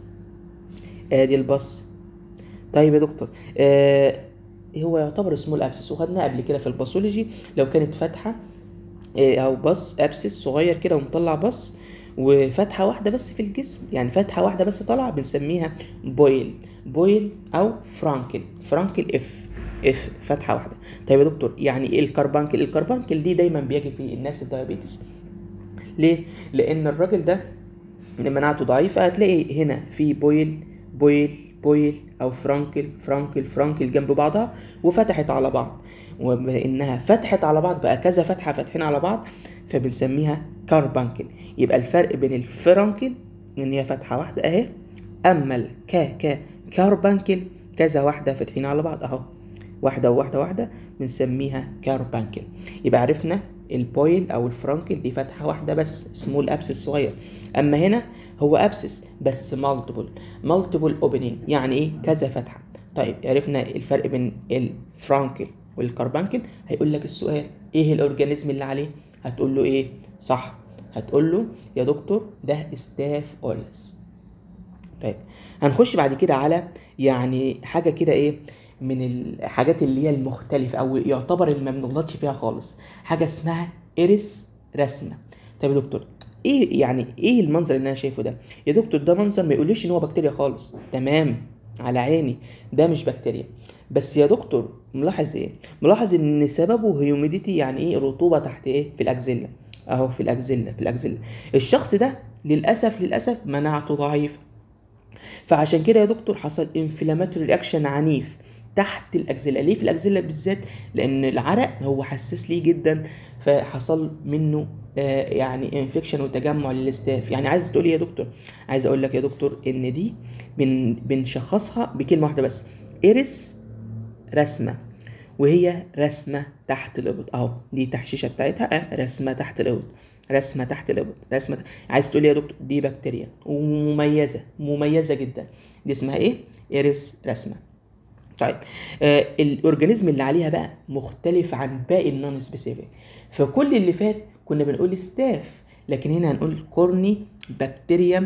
ادي البص طيب يا دكتور آه هو يعتبر سمول ابسس وخدناه قبل كده في الباثولوجي لو كانت فاتحه آه، او بص ابسس صغير كده ومطلع بص وفتحه واحده بس في الجسم يعني فتحه واحده بس طالعه بنسميها بويل بويل او فرانكل فرانكل اف اف فتحه واحده طيب يا دكتور يعني ايه الكربانكل الكربانكل دي دايما بيجي في الناس الدايابيتس ليه لان الراجل ده مناعته ضعيفه هتلاقي هنا في بويل بويل بويل او فرانكل فرانكل فرانكل جنب بعضها وفتحت على بعض وبما انها فتحت على بعض بقى كذا فتحه فاتحين على بعض فبنسميها كاربانكل يبقى الفرق بين الفرانكل ان هي فتحه واحده اهي اما الكا كا كاربانكل كذا واحده فاتحين على بعض اهو واحده وواحده واحده بنسميها كاربانكل يبقى عرفنا البويل او الفرانكل دي فتحه واحده بس سمول ابسس صغير اما هنا هو ابسس بس مالتيبل مالتيبل اوبننج يعني ايه كذا فتحه طيب عرفنا الفرق بين الفرانكل والكربانكل هيقول لك السؤال ايه الاورجانيزم اللي عليه هتقول له ايه صح هتقول له يا دكتور ده ستاف اوريس طيب هنخش بعد كده على يعني حاجه كده ايه من الحاجات اللي هي المختلفه او يعتبر اللي ما بنغلطش فيها خالص حاجه اسمها ارس رسمه طيب يا دكتور ايه يعني ايه المنظر اللي انا شايفه ده يا دكتور ده منظر ما يقوليش ان هو بكتيريا خالص تمام على عيني ده مش بكتيريا بس يا دكتور ملاحظ ايه ملاحظ ان سببه هيوميديتي يعني ايه رطوبه تحت ايه في الاكزيلا اهو في الاكزيلا في الاكزيلا الشخص ده للاسف للاسف مناعته ضعيفه فعشان كده يا دكتور حصل انفلاماتوري رياكشن عنيف تحت الاكزيلا ليه في الاكزيلا بالذات لان العرق هو حساس ليه جدا فحصل منه آه يعني انفكشن وتجمع للاستاف يعني عايز تقول يا دكتور عايز اقول لك يا دكتور ان دي بن بنشخصها بكلمه واحده بس ارس رسمه وهي رسمه تحت الابط اهو دي تحشيشه بتاعتها اه رسمه تحت الابط رسمه تحت الابط رسمه تحت. عايز تقول يا دكتور دي بكتيريا ومميزه مميزه جدا دي اسمها ايه ارس رسمه طيب آه الاورجانيزم اللي عليها بقى مختلف عن باقي النون سبيسيفيك فكل اللي فات كنا بنقول ستاف لكن هنا هنقول كورني بكتيريم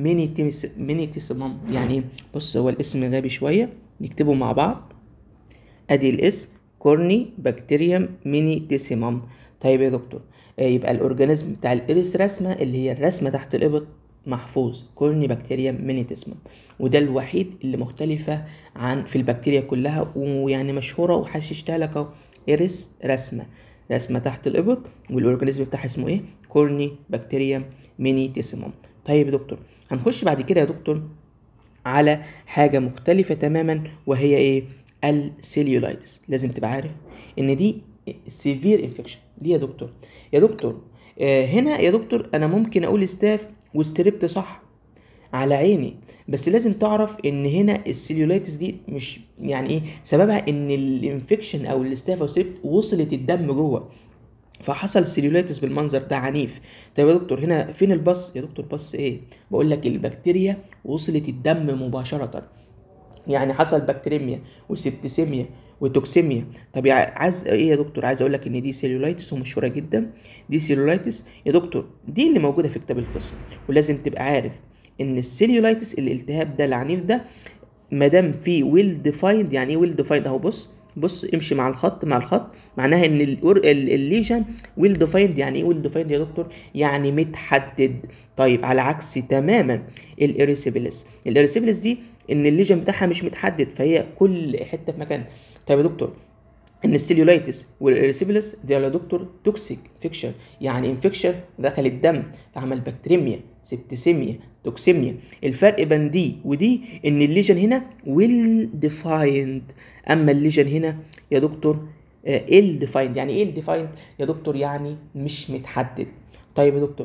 مينيتيسمم يعني ايه بص هو الاسم غبي شويه نكتبه مع بعض ادي الاسم كورني بكتيريم مينيتيسمم طيب يا دكتور آه يبقى الاورجانيزم بتاع الاريس رسمه اللي هي الرسمه تحت الابط محفوظ كورني بكتيريا مينيتسمم وده الوحيد اللي مختلفة عن في البكتيريا كلها ويعني مشهورة وحششتها لك اهو إيريس رسمة رسمة تحت الإبط والأورجانيزم بتاعها اسمه إيه؟ كورني بكتيريا مينيتسمم طيب يا دكتور هنخش بعد كده يا دكتور على حاجة مختلفة تماما وهي إيه؟ السيليولايتس لازم تبقى عارف إن دي سيفير انفكشن دي يا دكتور يا دكتور آه هنا يا دكتور أنا ممكن أقول ستاف واستربت صح على عيني بس لازم تعرف ان هنا السيلولايتس دي مش يعني ايه سببها ان الانفكشن او الاستاف او الستريبت وصلت الدم جوه فحصل سيلولايتس بالمنظر ده عنيف طيب يا دكتور هنا فين البص يا دكتور بص ايه بقول لك البكتيريا وصلت الدم مباشره يعني حصل بكتيريميا وسبتسيميا وتوكسيميا طب عايز ايه يا دكتور عايز اقول لك ان دي سيلولايتس ومشهوره جدا دي سيلولايتس يا دكتور دي اللي موجوده في كتاب القسم ولازم تبقى عارف ان السيلولايتس الالتهاب ده العنيف ده ما دام فيه ويل ديفايند يعني ايه ويل ديفايند اهو بص بص امشي مع الخط مع الخط معناها ان الليجن ويل ديفايند يعني ايه ويل ديفايند يا دكتور يعني متحدد طيب على عكس تماما الاريسيبيلس الاريسيبيلس دي ان الليجن بتاعها مش متحدد فهي كل حته في مكان طيب يا دكتور ان السيلولايتس والاريسيبيلس دي يا دكتور توكسيك فيكشن يعني انفكشن دخل الدم فعمل بكتيريميا سبتسيميا توكسيميا الفرق بين دي ودي ان الليجن هنا ويل ديفايند اما الليجن هنا يا دكتور ال ديفايند يعني ايه ديفايند يا دكتور يعني مش متحدد طيب يا دكتور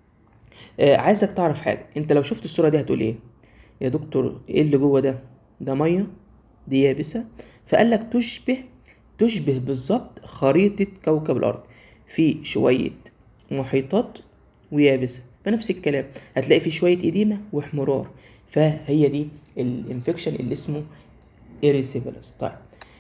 آه عايزك تعرف حاجه انت لو شفت الصوره دي هتقول ايه يا دكتور ايه اللي جوه ده ده ميه دي يابسه فقال لك تشبه تشبه بالظبط خريطه كوكب الارض في شويه محيطات ويابسه فنفس الكلام هتلاقي في شويه اديمه واحمرار فهي دي الانفكشن اللي اسمه ايريسيبلس طيب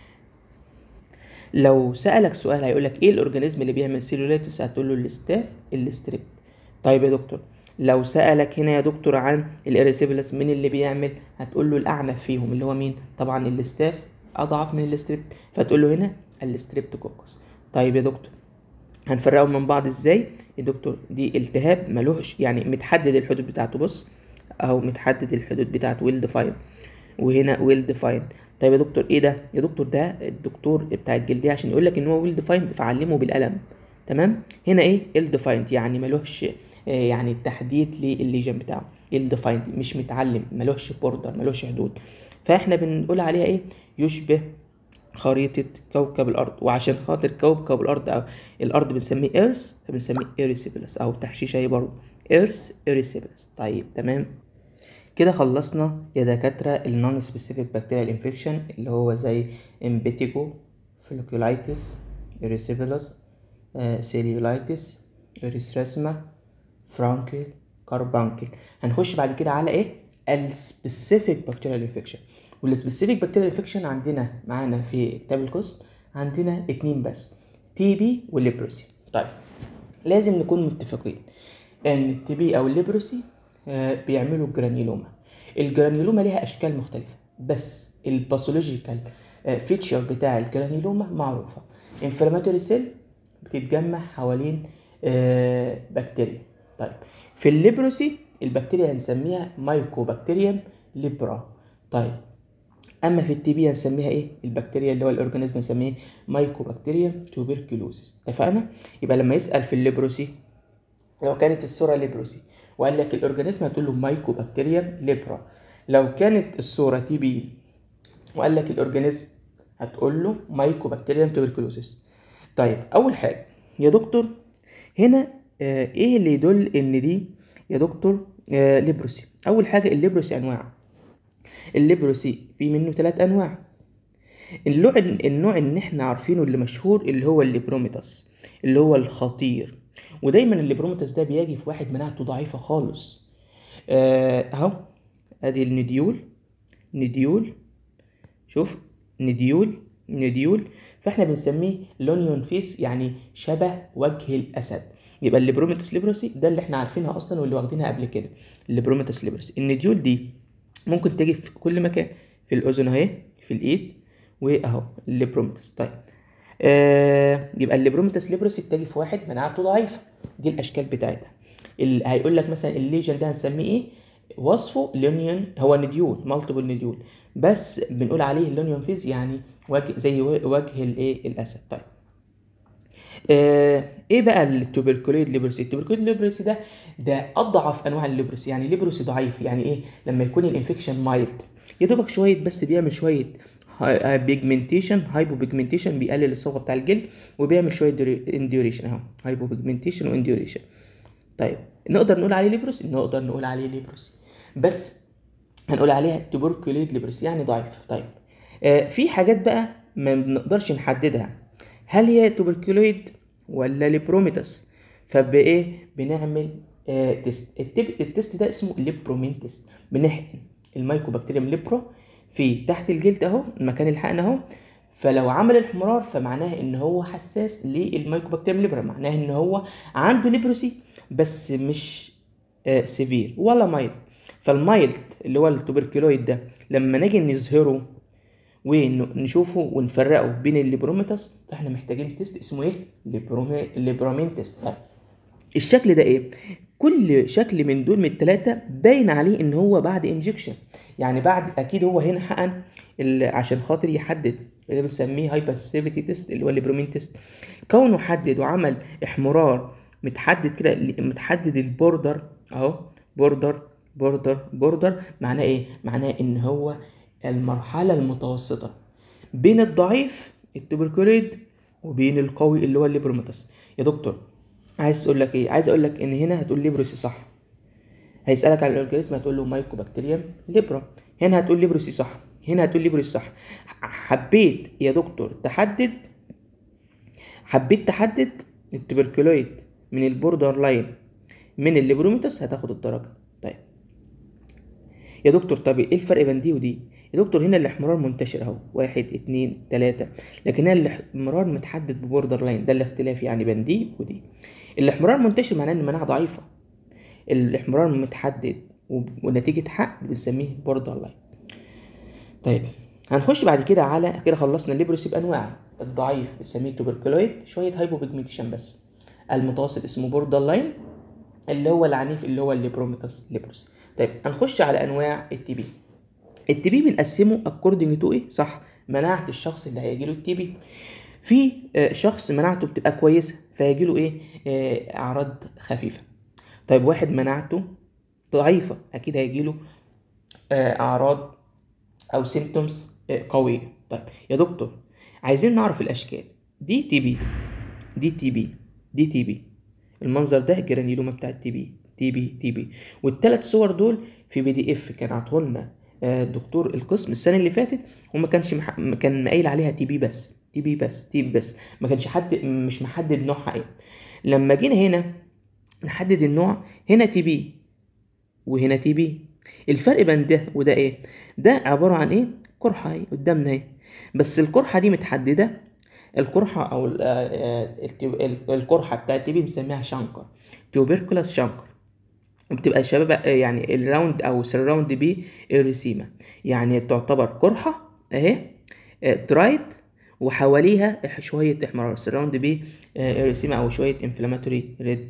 لو سألك سؤال هيقول لك ايه الاورجانيزم اللي بيعمل سيلوليتس هتقول له الاستاف الاستريبت طيب يا دكتور لو سألك هنا يا دكتور عن الاريسيبلس مين اللي بيعمل هتقول له الاعنف فيهم اللي هو مين طبعا الاستاف اضعف من الاستريبت فتقول له هنا الاستريبت كوكس طيب يا دكتور هنفرقهم من بعض ازاي يا دكتور دي التهاب ملوش يعني متحدد الحدود بتاعته بص اهو متحدد الحدود بتاعته ويل ديفاين وهنا ويل ديفاين طيب يا دكتور ايه ده يا دكتور ده الدكتور بتاع الجلديه عشان يقول لك ان هو ويل ديفايند فعلمه بالقلم تمام هنا ايه ال ديفايند يعني ملوش يعني التحديد للليجن بتاعه ال ديفايند مش متعلم ملوش بوردر ملوش حدود فاحنا بنقول عليها ايه يشبه خريطة كوكب الأرض وعشان خاطر كوكب الأرض أو الأرض بنسميه إيرث فبنسميه إيريسيبلس أو تحشيش أهي برضه إيرث إيريسيبلس طيب تمام كده خلصنا يا دكاترة النون سبيسيفيك بكتيريال انفكشن اللي هو زي امبيتيجو فوليكولايتس إيريسيبلس سيليولايتس إيريثراسما فرانكل كاربانكل هنخش بعد كده على ايه السبيسيفيك بكتيريال انفكشن والسبيسيفيك بكتيريال انفكشن عندنا معانا في كتاب الكوست عندنا اتنين بس تي بي والليبروسي طيب لازم نكون متفقين ان التي بي او الليبروسي آه، بيعملوا جرانيلوما الجرانيلوما ليها اشكال مختلفه بس الباثولوجيكال فيتشر بتاع الجرانيلوما معروفه انفلاماتوري سيل بتتجمع حوالين آه، بكتيريا طيب في الليبروسي البكتيريا هنسميها مايكوبكتيريم ليبرا طيب اما في التي بي هنسميها ايه البكتيريا اللي هو الاورجانيزم هنسميه مايكوبكتيريم توبركلوزيس اتفقنا يبقى لما يسال في الليبروسي لو كانت الصوره ليبروسي وقال لك الاورجانيزم هتقول له مايكوبكتيريم ليبرا لو كانت الصوره تي بي وقال لك الاورجانيزم هتقول له مايكوبكتيريم توبركلوزيس طيب اول حاجه يا دكتور هنا آه ايه اللي يدل ان دي يا دكتور آه ليبروسي اول حاجه الليبروسي انواع الليبروسي في منه ثلاث انواع النوع النوع اللي احنا عارفينه اللي مشهور اللي هو الليبروميتاس اللي هو الخطير ودايما الليبروميتاس ده بيجي في واحد مناعته ضعيفه خالص آه، اهو ادي النديول نديول شوف نديول نديول فاحنا بنسميه لونيون فيس يعني شبه وجه الاسد يبقى الليبروميتاس ليبروسي ده اللي احنا عارفينها اصلا واللي واخدينها قبل كده الليبروميتاس ليبروسي النديول دي ممكن تجي في كل مكان في الاذن اهي في الايد واهو الليبروميتاس طيب آه يبقى الليبروميتاس ليبروسي بتجي في واحد مناعته ضعيفه دي الاشكال بتاعتها اللي هيقول لك مثلا الليجن ده هنسميه ايه وصفه لونيون هو نديول مالتيبل نديول بس بنقول عليه لونيون فيز يعني وجه زي وجه الايه الاسد طيب آه ايه بقى التوبركوليد ليبروسي التوبركوليد ليبروسي ده ده اضعف انواع الليبروسي يعني ليبروسي ضعيف يعني ايه لما يكون الانفكشن مايلد يا دوبك شويه بس بيعمل شويه بيجمنتيشن هايبو بيجمنتيشن بيقلل الصبغه بتاع الجلد وبيعمل شويه انديوريشن اهو هايبو بيجمنتيشن وانديوريشن طيب نقدر نقول عليه ليبروسي نقدر نقول عليه ليبروسي بس هنقول عليها توبركوليد ليبروسي يعني ضعيف طيب آه في حاجات بقى ما بنقدرش نحددها هل هي توبركولويد ولا ليبروميتاس فبايه بنعمل آه تيست التب- التيست ده اسمه ليبرومين تيست بنحقن الميكوبكتيريم ليبرو في تحت الجلد اهو مكان الحقن اهو فلو عمل الاحمرار فمعناه ان هو حساس للميكوبكتيريم ليبرا معناه ان هو عنده ليبروسي بس مش آه سيفير ولا مايلد فالمايلد اللي هو التوبركلويد ده لما نيجي نظهره ونشوفه ونفرقه بين الليبروميتاس فاحنا محتاجين تيست اسمه ايه ليبرومي ليبرومين تيست طيب الشكل ده ايه كل شكل من دول من الثلاثه باين عليه ان هو بعد انجكشن يعني بعد اكيد هو هنا حقن ال- عشان خاطر يحدد اللي بنسميه هايبرسيفيتي تيست اللي هو الليبرومين تيست كونه حدد وعمل احمرار متحدد كده متحدد البوردر اهو بوردر بوردر بوردر معناه ايه معناه ان هو المرحله المتوسطه بين الضعيف التوبركوليد وبين القوي اللي هو الليبروميتاس يا دكتور عايز اقول لك ايه عايز اقول لك ان هنا هتقول ليبروسي صح هيسالك على الاورجانيزم هتقول له مايكوبكتيريم ليبرا هنا هتقول ليبروسي صح هنا هتقول ليبروسي صح حبيت يا دكتور تحدد حبيت تحدد التوبركلويد من البوردر لاين من الليبروميتاس هتاخد الدرجه طيب يا دكتور طب ايه الفرق بين دي ودي يا دكتور هنا الاحمرار منتشر اهو واحد اتنين تلاتة لكن هنا الاحمرار متحدد ببوردر لاين ده الاختلاف يعني بين دي ودي الاحمرار منتشر معناه ان المناعة ضعيفة الاحمرار متحدد وب- ونتيجة حق بنسميه بوردر لاين طيب هنخش بعد كده على كده خلصنا الليبروسي بانواع الضعيف بنسميه توبركلويد شويه هايبو بيجمنتيشن بس المتوسط اسمه بوردر لاين اللي هو العنيف اللي هو الليبروميتاس ليبروس طيب هنخش على انواع التي بي التي بي بنقسمه اكوردنج تو ايه صح مناعه الشخص اللي هيجي له التي بي في آه، شخص مناعته بتبقى كويسه فيجي له ايه آه، اعراض خفيفه طيب واحد مناعته ضعيفه اكيد هيجي له اعراض او سيمتومز قويه طيب يا دكتور عايزين نعرف الاشكال دي تي بي دي تي بي دي تي بي المنظر ده جرانيلوما بتاع التي بي تي بي تي بي والثلاث صور دول في بي دي اف كان عطوه لنا آه، دكتور القسم السنه اللي فاتت وما كانش مح... ما كان مقايل عليها تي بي بس تي بي بس تي بي بس ما كانش حد مش محدد نوعها ايه لما جينا هنا نحدد النوع هنا تي بي وهنا تي بي الفرق بين ده وده ايه ده عباره عن ايه قرحه اهي قدامنا اهي بس القرحه دي متحدده القرحه او ال- آه، التو- ال- القرحه بتاعت التي بي بنسميها شانكر توبركولاس شانكر وبتبقى شباب يعني الراوند او سراوند بي اريسيما يعني تعتبر قرحه اهي آه، ترايت وحواليها إح- شويه احمرار سراوند بي اريسيما او شويه انفلاماتوري ريد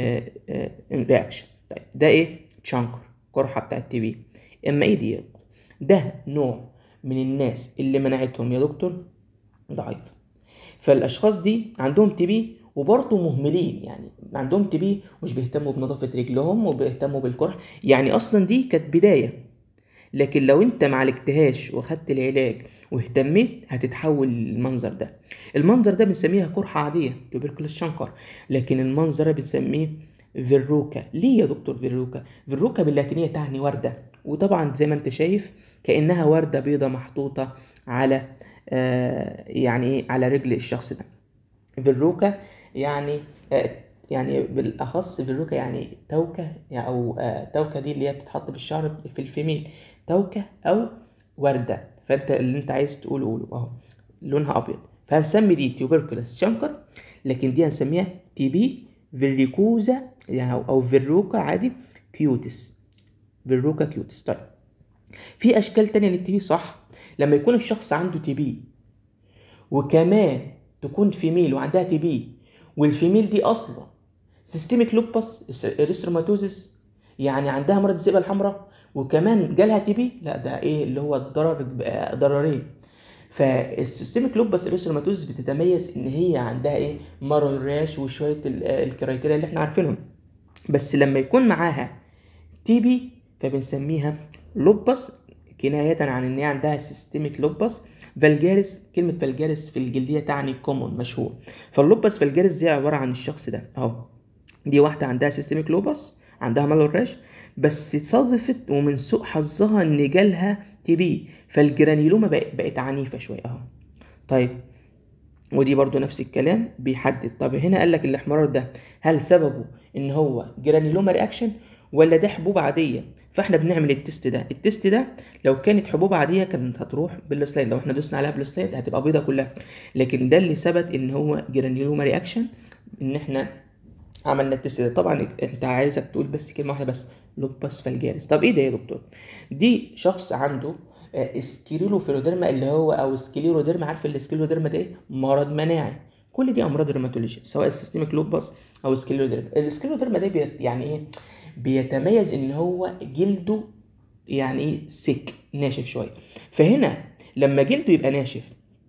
رياكشن طيب ده ايه تشانكر قرحه بتاعت التي بي اما ايه دي ده نوع من الناس اللي مناعتهم يا دكتور ضعيفه فالاشخاص دي عندهم تي بي وبرضه مهملين يعني عندهم تي بي مش بيهتموا بنظافه رجلهم وبيهتموا بالقرح يعني اصلا دي كانت بدايه لكن لو انت ما عالجتهاش واخدت العلاج واهتميت هتتحول للمنظر ده المنظر ده بنسميها قرحه عاديه توبركلوس شنكر لكن المنظر ده بنسميه فيروكا ليه يا دكتور فيروكا فيروكا باللاتينيه تعني ورده وطبعا زي ما انت شايف كانها ورده بيضه محطوطه على آه يعني ايه على رجل الشخص ده فيروكا يعني آه، يعني بالاخص فيروكا يعني توكه يعني او آه، توكه دي اللي هي بتتحط بالشعر في الفيميل توكه او ورده فانت اللي انت عايز تقوله قوله اهو لونها ابيض فهنسمي دي تيوبركلس شنكر لكن دي هنسميها تي بي فيريكوزا يعني او أو فيروكا عادي كيوتس فيروكا كيوتس طيب في اشكال تانية للتي بي صح لما يكون الشخص عنده تي بي وكمان تكون فيميل وعندها تي بي والفيميل دي اصلا سيستميك لوبس اريثروماتوزيس يعني عندها مرض الذئبه الحمراء وكمان جالها تي بي لا ده ايه اللي هو الضرر بقى ضررين فالسيستميك لوبس اريثروماتوزيس بتتميز ان هي عندها ايه مارل راش وشويه ال- الكرايتيريا اللي احنا عارفينهم بس لما يكون معاها تي بي فبنسميها لوبس كناية عن ان هي عندها سيستميك لوبس فالجارس كلمة فالجارس في الجلدية تعني كومون مشهور فاللوبس فالجارس دي عبارة عن الشخص ده اهو دي واحدة عندها سيستميك لوبس عندها مالور راش بس صادفت ومن سوء حظها ان جالها تي بي فالجرانيلوما بقت, بقت عنيفة شوية اهو طيب ودي برضو نفس الكلام بيحدد طب هنا قال لك الاحمرار ده هل سببه ان هو جرانيلوما رياكشن ولا ده حبوب عاديه فاحنا بنعمل التست ده التست ده لو كانت حبوب عاديه كانت هتروح بالسلايد لو احنا دوسنا عليها بالسلايد هتبقى بيضه كلها لكن ده اللي ثبت ان هو جرانيلوما رياكشن ان احنا عملنا التست ده طبعا انت عايزك تقول بس كلمه واحده بس لوباس فالجاريس طب ايه ده يا دكتور دي شخص عنده آه، سكيرولوفيروديرما اللي هو او سكليروديرما عارف السكليروديرما ده ايه مرض مناعي كل دي امراض روماتولوجيا سواء السيستميك لوباس او سكليروديرما السكليروديرما ده بيت يعني ايه بيتميز ان هو جلده يعني ايه سك ناشف شويه فهنا لما جلده يبقى ناشف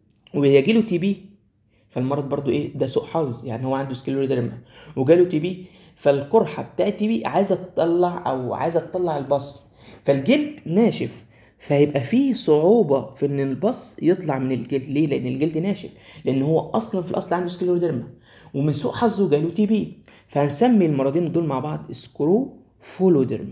ويجيله تي بي فالمرض برضو ايه ده سوء حظ يعني هو عنده سكليروديرما وجاله تي بي فالقرحه بتاعت تي بي عايزه تطلع او عايزه تطلع البص فالجلد ناشف فيبقى فيه صعوبة في إن البص يطلع من الجلد، ليه؟ لأن الجلد ناشف، لأن هو أصلا في الأصل عنده سكليروديرما، ومن سوء حظه جاله تي بي، فهنسمي المرضين دول مع بعض سكرو فولوديرما.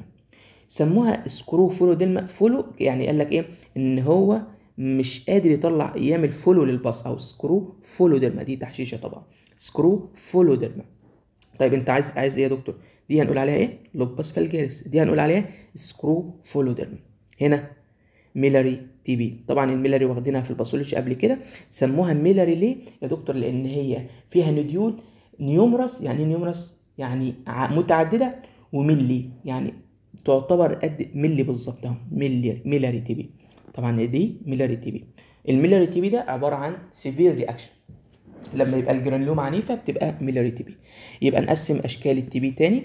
سموها سكرو فولوديرما، فولو يعني قال لك إيه؟ إن هو مش قادر يطلع يعمل فولو للبص أو سكرو فولوديرما دي تحشيشة طبعا. سكرو فولوديرما. طيب انت عايز عايز ايه يا دكتور دي هنقول عليها ايه لوباس فالجاريس دي هنقول عليها سكرو فولوديرم هنا ميلاري تي بي طبعا الميلاري واخدينها في الباثولوجي قبل كده سموها ميلاري ليه يا دكتور لان هي فيها نديول نيومرس يعني ايه نيومرس يعني ع- متعدده وملي يعني تعتبر قد ملي بالظبط اهو ملي ميلاري تي بي طبعا دي ميلاري تي بي الميلاري تي بي ده عباره عن سيفير رياكشن لما يبقى الجرانيوم عنيفه بتبقى ميلاري تي بي يبقى نقسم اشكال التي بي تاني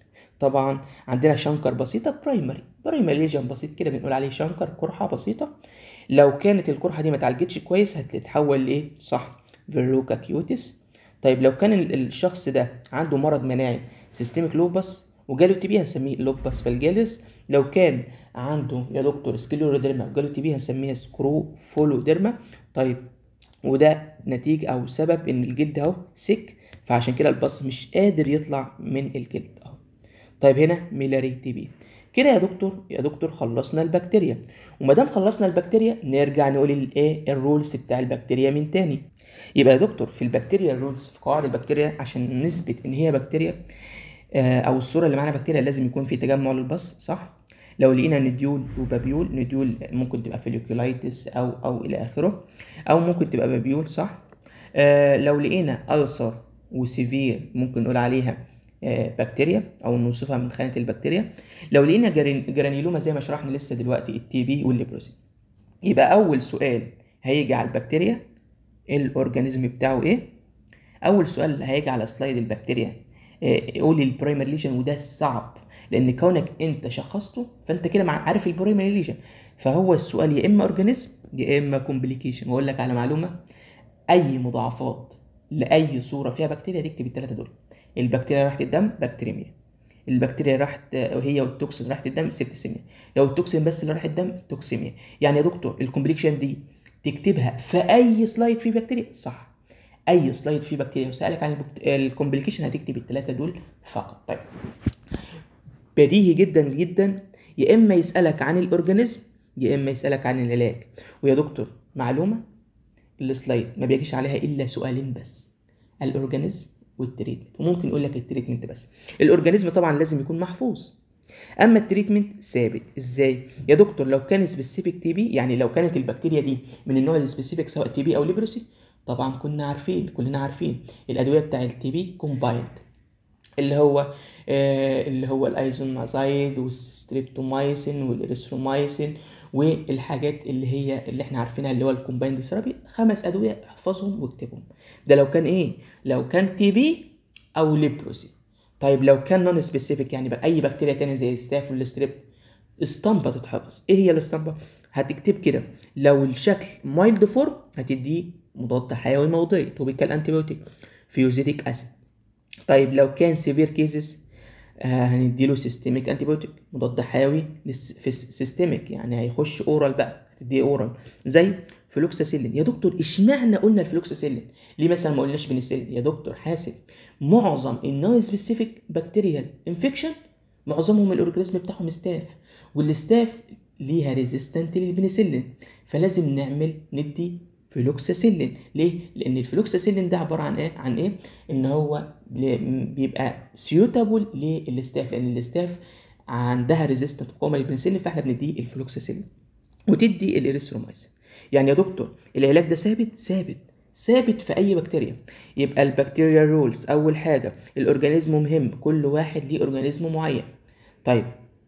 طبعا عندنا شنكر بسيطه برايمري برايمري ليجن بسيط كده بنقول عليه شنكر قرحه بسيطه لو كانت القرحه دي ما اتعالجتش كويس هتتحول لايه صح فيروكا كيوتس طيب لو كان ال- الشخص ده عنده مرض مناعي سيستميك لوبس وجاله تي بي هنسميه لوبس فالجالس لو كان عنده يا دكتور سكليروديرما وجاله تي بي هنسميها سكرو فولوديرما طيب وده نتيجة او سبب ان الجلد اهو سك فعشان كده البص مش قادر يطلع من الجلد اهو طيب هنا ميلاري تي بي كده يا دكتور يا دكتور خلصنا البكتيريا وما دام خلصنا البكتيريا نرجع نقول الايه الرولز بتاع البكتيريا من تاني يبقى يا دكتور في البكتيريا الرولز في قواعد البكتيريا عشان نثبت ان هي بكتيريا آه، او الصوره اللي معانا بكتيريا لازم يكون في تجمع للبص صح لو لقينا نديول وبابيول نديول ممكن تبقى فيليكولايتس او او الى اخره او ممكن تبقى بابيول صح آه لو لقينا ألسر وسيفير ممكن نقول عليها آه بكتيريا او نوصفها من خانه البكتيريا لو لقينا جران- جرانيلوما زي ما شرحنا لسه دلوقتي التي بي والليبروسي يبقى اول سؤال هيجي على البكتيريا الاورجانيزم بتاعه ايه اول سؤال اللي هيجي على سلايد البكتيريا آه، قول البرايمري ليجن وده صعب لان كونك انت شخصته فانت كده مع- عارف البرايمري ليجن فهو السؤال يا اما اورجانيزم يا اما كومبليكيشن واقول لك على معلومه اي مضاعفات لاي صوره فيها بكتيريا تكتب الثلاثه دول البكتيريا راحت الدم بكتيريميا البكتيريا راحت هي والتوكسين راحت الدم سيبتسيميا لو التوكسين بس اللي راح الدم توكسيميا يعني يا دكتور الكومبليكيشن دي تكتبها في اي سلايد فيه بكتيريا صح اي سلايد فيه بكتيريا وسالك عن البكت- الكومبليكيشن هتكتب الثلاثه دول فقط طيب بديهي جدا جدا يا اما يسالك عن الاورجانيزم يا اما يسالك عن العلاج ويا دكتور معلومه السلايد ما بيجيش عليها الا سؤالين بس الاورجانيزم والتريتمنت وممكن يقول لك التريتمنت بس الاورجانيزم طبعا لازم يكون محفوظ اما التريتمنت ثابت ازاي يا دكتور لو كان سبيسيفيك تي بي يعني لو كانت البكتيريا دي من النوع السبيسيفيك سواء تي بي او ليبروسي طبعا كنا عارفين كلنا عارفين الادويه بتاع التي بي كومبايند اللي هو آه اللي هو الايزونازايد والستريبتومايسين والاريثرومايسين والحاجات اللي هي اللي احنا عارفينها اللي هو الكومبايند ثيرابي خمس ادويه احفظهم واكتبهم ده لو كان ايه لو كان تي بي او ليبروسي طيب لو كان نون سبيسيفيك يعني بقى اي بكتيريا تانية زي الستاف والستريب اسطمبة تتحفظ ايه هي الاسطمبة هتكتب كده لو الشكل مايلد فورم هتديه مضاد حيوي موضعي توبيكال انتيبيوتيك فيوزيديك اسيد طيب لو كان سيفير كيسز آه هنديله سيستميك انتيبيوتيك مضاد حيوي لس- في سيستميك يعني هيخش اورال بقى هتديه اورال زي فلوكساسيلين يا دكتور اشمعنى قلنا الفلوكساسيلين ليه مثلا ما قلناش بنسلين يا دكتور حاسب معظم النون سبيسيفيك بكتيريال انفكشن معظمهم الاورجانيزم بتاعهم ستاف والستاف ليها ريزيستنت للبنسلين فلازم نعمل ندي فلوكساسيلين ليه لان الفلوكساسيلين ده عباره عن ايه عن ايه ان هو ل- بيبقى سيوتابل للستاف لان الستاف عندها ريزيستنت مقاومه للبنسلين فاحنا بنديه الفلوكساسيلين وتدي الاريثرومايسين يعني يا دكتور العلاج ده ثابت ثابت ثابت في اي بكتيريا يبقى البكتيريا رولز اول حاجه الاورجانيزم مهم كل واحد ليه اورجانيزم معين طيب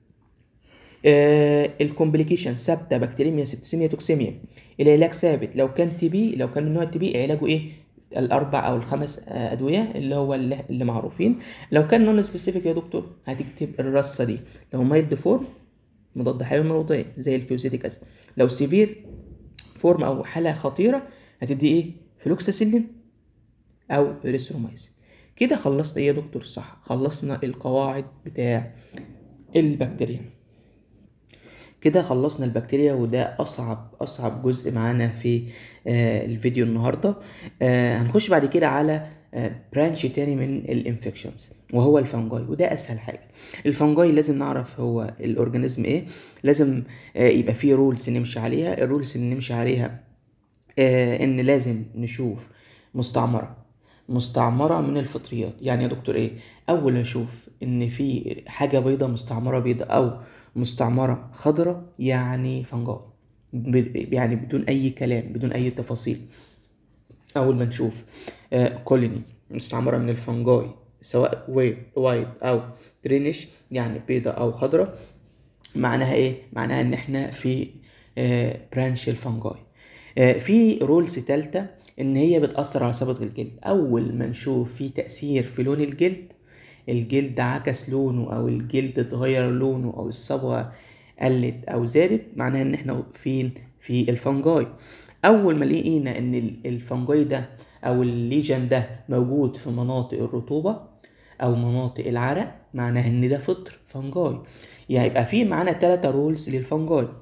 آه الكومبليكيشن ثابته بكتيريميا سبتسيميا توكسيميا العلاج ثابت لو كان تي بي لو كان من نوع التي بي علاجه ايه الاربع او الخمس آه، ادويه اللي هو اللي, اللي معروفين لو كان نون سبيسيفيك يا دكتور هتكتب الرصه دي لو مايلد فورم مضاد حيوي موضعي زي الفيوزيتيك اسيد لو سيفير فورم او حاله خطيره هتدي ايه فلوكساسيلين او ريثرومايسين كده خلصت ايه يا دكتور صح خلصنا القواعد بتاع البكتيريا كده خلصنا البكتيريا وده اصعب اصعب جزء معانا في آه، الفيديو النهارده آه، هنخش بعد كده على برانش تاني من الانفكشنز وهو الفنجاي وده اسهل حاجه الفنجاي لازم نعرف هو الاورجانيزم ايه لازم آه، يبقى فيه رولز نمشي عليها الرولز اللي نمشي عليها آه، ان لازم نشوف مستعمره مستعمره من الفطريات يعني يا دكتور ايه اول ما اشوف ان في حاجه بيضه مستعمره بيضه او مستعمره خضراء يعني فنجاي ب- يعني بدون اي كلام بدون اي تفاصيل اول ما نشوف آه، كولوني مستعمره من الفنجاي سواء وي- وايت او جرينش يعني بيضة او خضراء معناها ايه معناها ان احنا في آه، برانش الفنجاي آه، في رولز تالتة ان هي بتأثر على صبغة الجلد اول ما نشوف في تأثير في لون الجلد الجلد عكس لونه او الجلد اتغير لونه او الصبغة قلت او زادت معناها ان احنا واقفين في الفنجاي اول ما لقينا ان ال- الفنجاي ده او الليجن ده موجود في مناطق الرطوبة او مناطق العرق معناها ان ده فطر فنجاي يعني يبقى في معانا ثلاثة رولز للفنجاي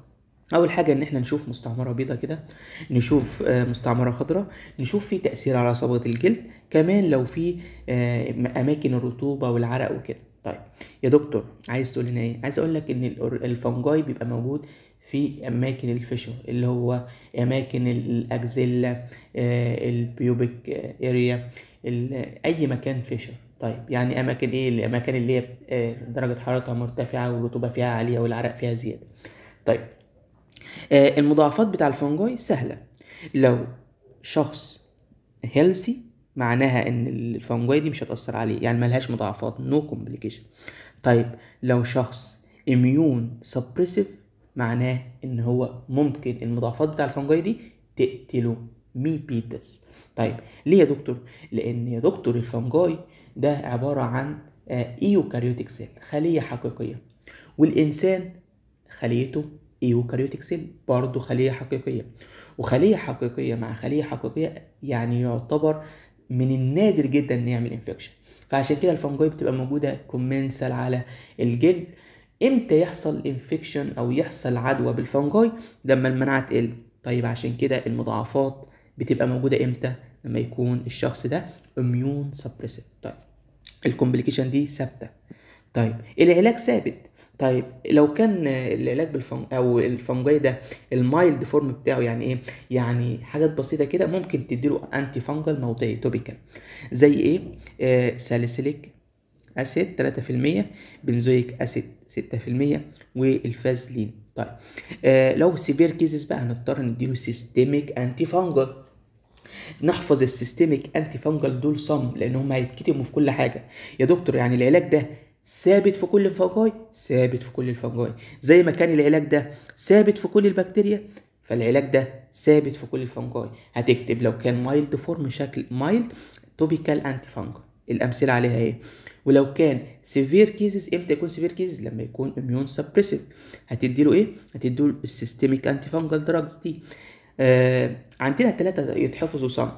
اول حاجه ان احنا نشوف مستعمره بيضة كده نشوف آه، مستعمره خضراء نشوف في تاثير على صبغه الجلد كمان لو في آه، اماكن الرطوبه والعرق وكده طيب يا دكتور عايز تقول لنا ايه عايز اقول لك ان الأور- الفنجاي بيبقى موجود في اماكن الفشل اللي هو اماكن الاكزيلا البيوبك اريا اي مكان فشل طيب يعني اماكن ايه الاماكن اللي هي آه، درجه حرارتها مرتفعه والرطوبه فيها عاليه والعرق فيها زياده طيب آه، المضاعفات بتاع الفنجاي سهلة لو شخص هيلثي معناها ان الفنجاي دي مش هتأثر عليه يعني ملهاش مضاعفات نو كومبليكيشن طيب لو شخص اميون سبريسيف معناه ان هو ممكن المضاعفات بتاع الفنجاي دي تقتله ميبيتس طيب ليه يا دكتور لان يا دكتور الفنجاي ده عبارة عن ايوكاريوتيك سيل خلية حقيقية والانسان خليته ايوكاريوتيك سيل برضه خلية حقيقية وخلية حقيقية مع خلية حقيقية يعني يعتبر من النادر جدا ان يعمل انفكشن فعشان كده الفنجاي بتبقى موجودة كومنسال على الجلد امتى يحصل انفكشن او يحصل عدوى بالفنجاي لما المناعة تقل طيب عشان كده المضاعفات بتبقى موجودة امتى لما يكون الشخص ده اميون سبريسيف طيب الكومبليكيشن دي ثابته طيب العلاج ثابت طيب لو كان العلاج بالفن او الفنجاي ده المايلد فورم بتاعه يعني ايه يعني حاجات بسيطه كده ممكن تديله انتي فانجل موضعي توبيكال زي ايه آه ساليسيليك اسيد 3% بنزويك اسيد 6% والفازلين طيب آه لو سيفير كيزز بقى هنضطر نديله سيستميك انتي فانجل نحفظ السيستميك انتي فانجل دول صم لان هم هيتكتبوا في كل حاجه يا دكتور يعني العلاج ده ثابت في كل الفنجاي ثابت في كل الفنجاي زي ما كان العلاج ده ثابت في كل البكتيريا فالعلاج ده ثابت في كل الفنجاي هتكتب لو كان مايلد فورم شكل مايلد توبيكال انتي فانجل الامثله عليها ايه ولو كان سيفير كيسز امتى يكون سيفير كيسز لما يكون اميون سبريسيف هتدي له ايه هتدي له السيستميك انتي فانجل دراجز دي آه عندنا ثلاثه يتحفظوا صم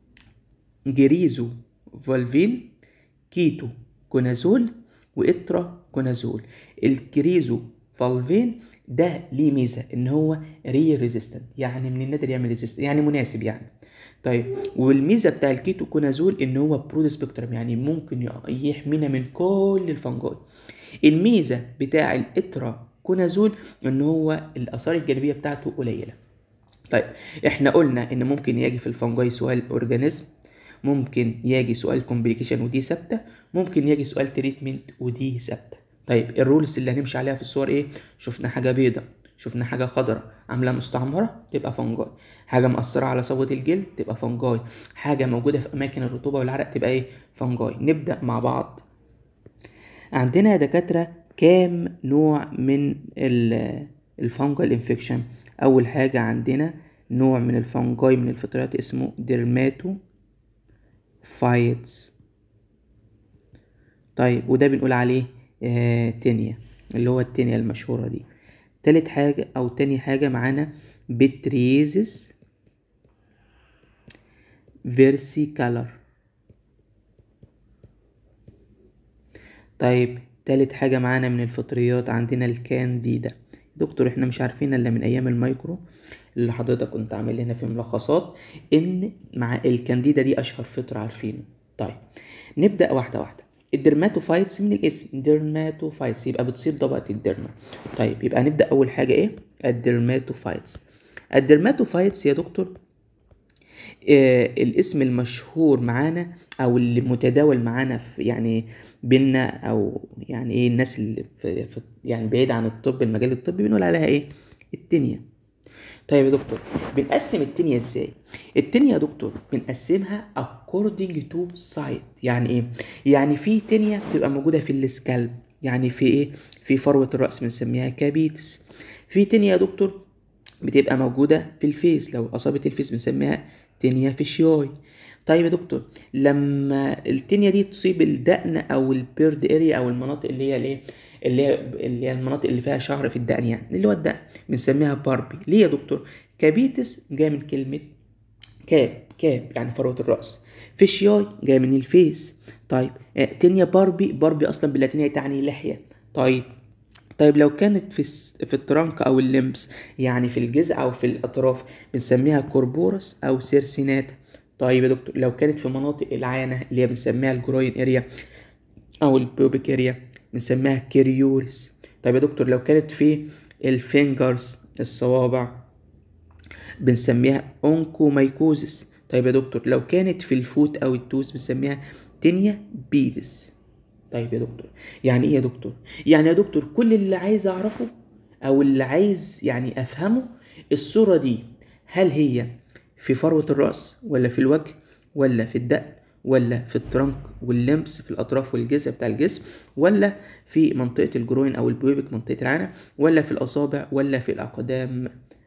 جريزو فالفين كيتو كونازول واترا كونازول الكريزو فالفين ده ليه ميزه ان هو ري ريزيستنت يعني من النادر يعمل ريزيستنت يعني مناسب يعني طيب والميزه بتاع الكيتو كونازول ان هو برود سبيكترم يعني ممكن يحمينا من كل الفنجاي الميزه بتاع الاترا كونازول ان هو الاثار الجانبيه بتاعته قليله طيب احنا قلنا ان ممكن يجي في الفنجاي سؤال اورجانيزم ممكن يجي سؤال كومبليكيشن ودي ثابته ممكن يجي سؤال تريتمنت ودي ثابته طيب الرولز اللي هنمشي عليها في الصور ايه شفنا حاجه بيضة شفنا حاجه خضراء عامله مستعمره تبقى فنجاي حاجه مأثره على صبغه الجلد تبقى فنجاي حاجه موجوده في اماكن الرطوبه والعرق تبقى ايه فنجاي نبدا مع بعض عندنا يا دكاتره كام نوع من الفنجل انفكشن اول حاجه عندنا نوع من الفنجاي من الفطريات اسمه ديرماتو فايتس طيب وده بنقول عليه آه تينيا اللي هو التينيا المشهورة دي تالت حاجة أو تاني حاجة معانا بتريزس فيرسيكالر طيب تالت حاجة معانا من الفطريات عندنا الكانديدا دكتور احنا مش عارفين الا من ايام المايكرو اللي حضرتك كنت عامل لنا في ملخصات ان مع الكانديدا دي اشهر فطر عارفينه طيب نبدا واحده واحده الدرماتوفايتس من الاسم ديرماتوفايتس يبقى بتصيب طبقه الدرما طيب يبقى هنبدا اول حاجه ايه الدرماتوفايتس الدرماتوفايتس يا دكتور آه الاسم المشهور معانا او اللي متداول معانا في يعني بينا او يعني ايه الناس اللي في, في يعني بعيد عن الطب المجال الطبي بنقول عليها ايه التنية طيب يا دكتور بنقسم التنية ازاي التنية يا دكتور بنقسمها according to site يعني ايه يعني في تنية بتبقى موجودة في السكالب يعني في ايه في فروة الرأس بنسميها كابيتس في تنية يا دكتور بتبقى موجودة في الفيس لو أصابت الفيس بنسميها تنية فيشيوي طيب يا دكتور لما التنية دي تصيب الدقن أو البيرد اريا أو المناطق اللي هي الايه اللي هي اللي هي المناطق اللي فيها شعر في الدقن يعني اللي هو الدقن بنسميها باربي ليه يا دكتور كابيتس جاي من كلمة كاب كاب يعني فروة الرأس فيشياي جاي من الفيس طيب تنيا باربي باربي أصلا باللاتينية تعني لحية طيب طيب لو كانت في الس... في الترنك او اللمبس يعني في الجذع او في الاطراف بنسميها كوربورس او سيرسينات طيب يا دكتور لو كانت في مناطق العانه اللي هي بنسميها الجروين اريا او البوبيك اريا بنسميها كيريوريس طيب يا دكتور لو كانت في الفينجرز الصوابع بنسميها اونكومايكوزس طيب يا دكتور لو كانت في الفوت او التوز بنسميها تينيا بيدس طيب يا دكتور يعني ايه يا دكتور يعني يا دكتور كل اللي عايز اعرفه او اللي عايز يعني افهمه الصورة دي هل هي في فروة الرأس ولا في الوجه ولا في الدقن ولا في الترنك واللمس في الاطراف والجذع بتاع الجسم ولا في منطقة الجروين او البويبك منطقة العنة ولا في الاصابع ولا في الاقدام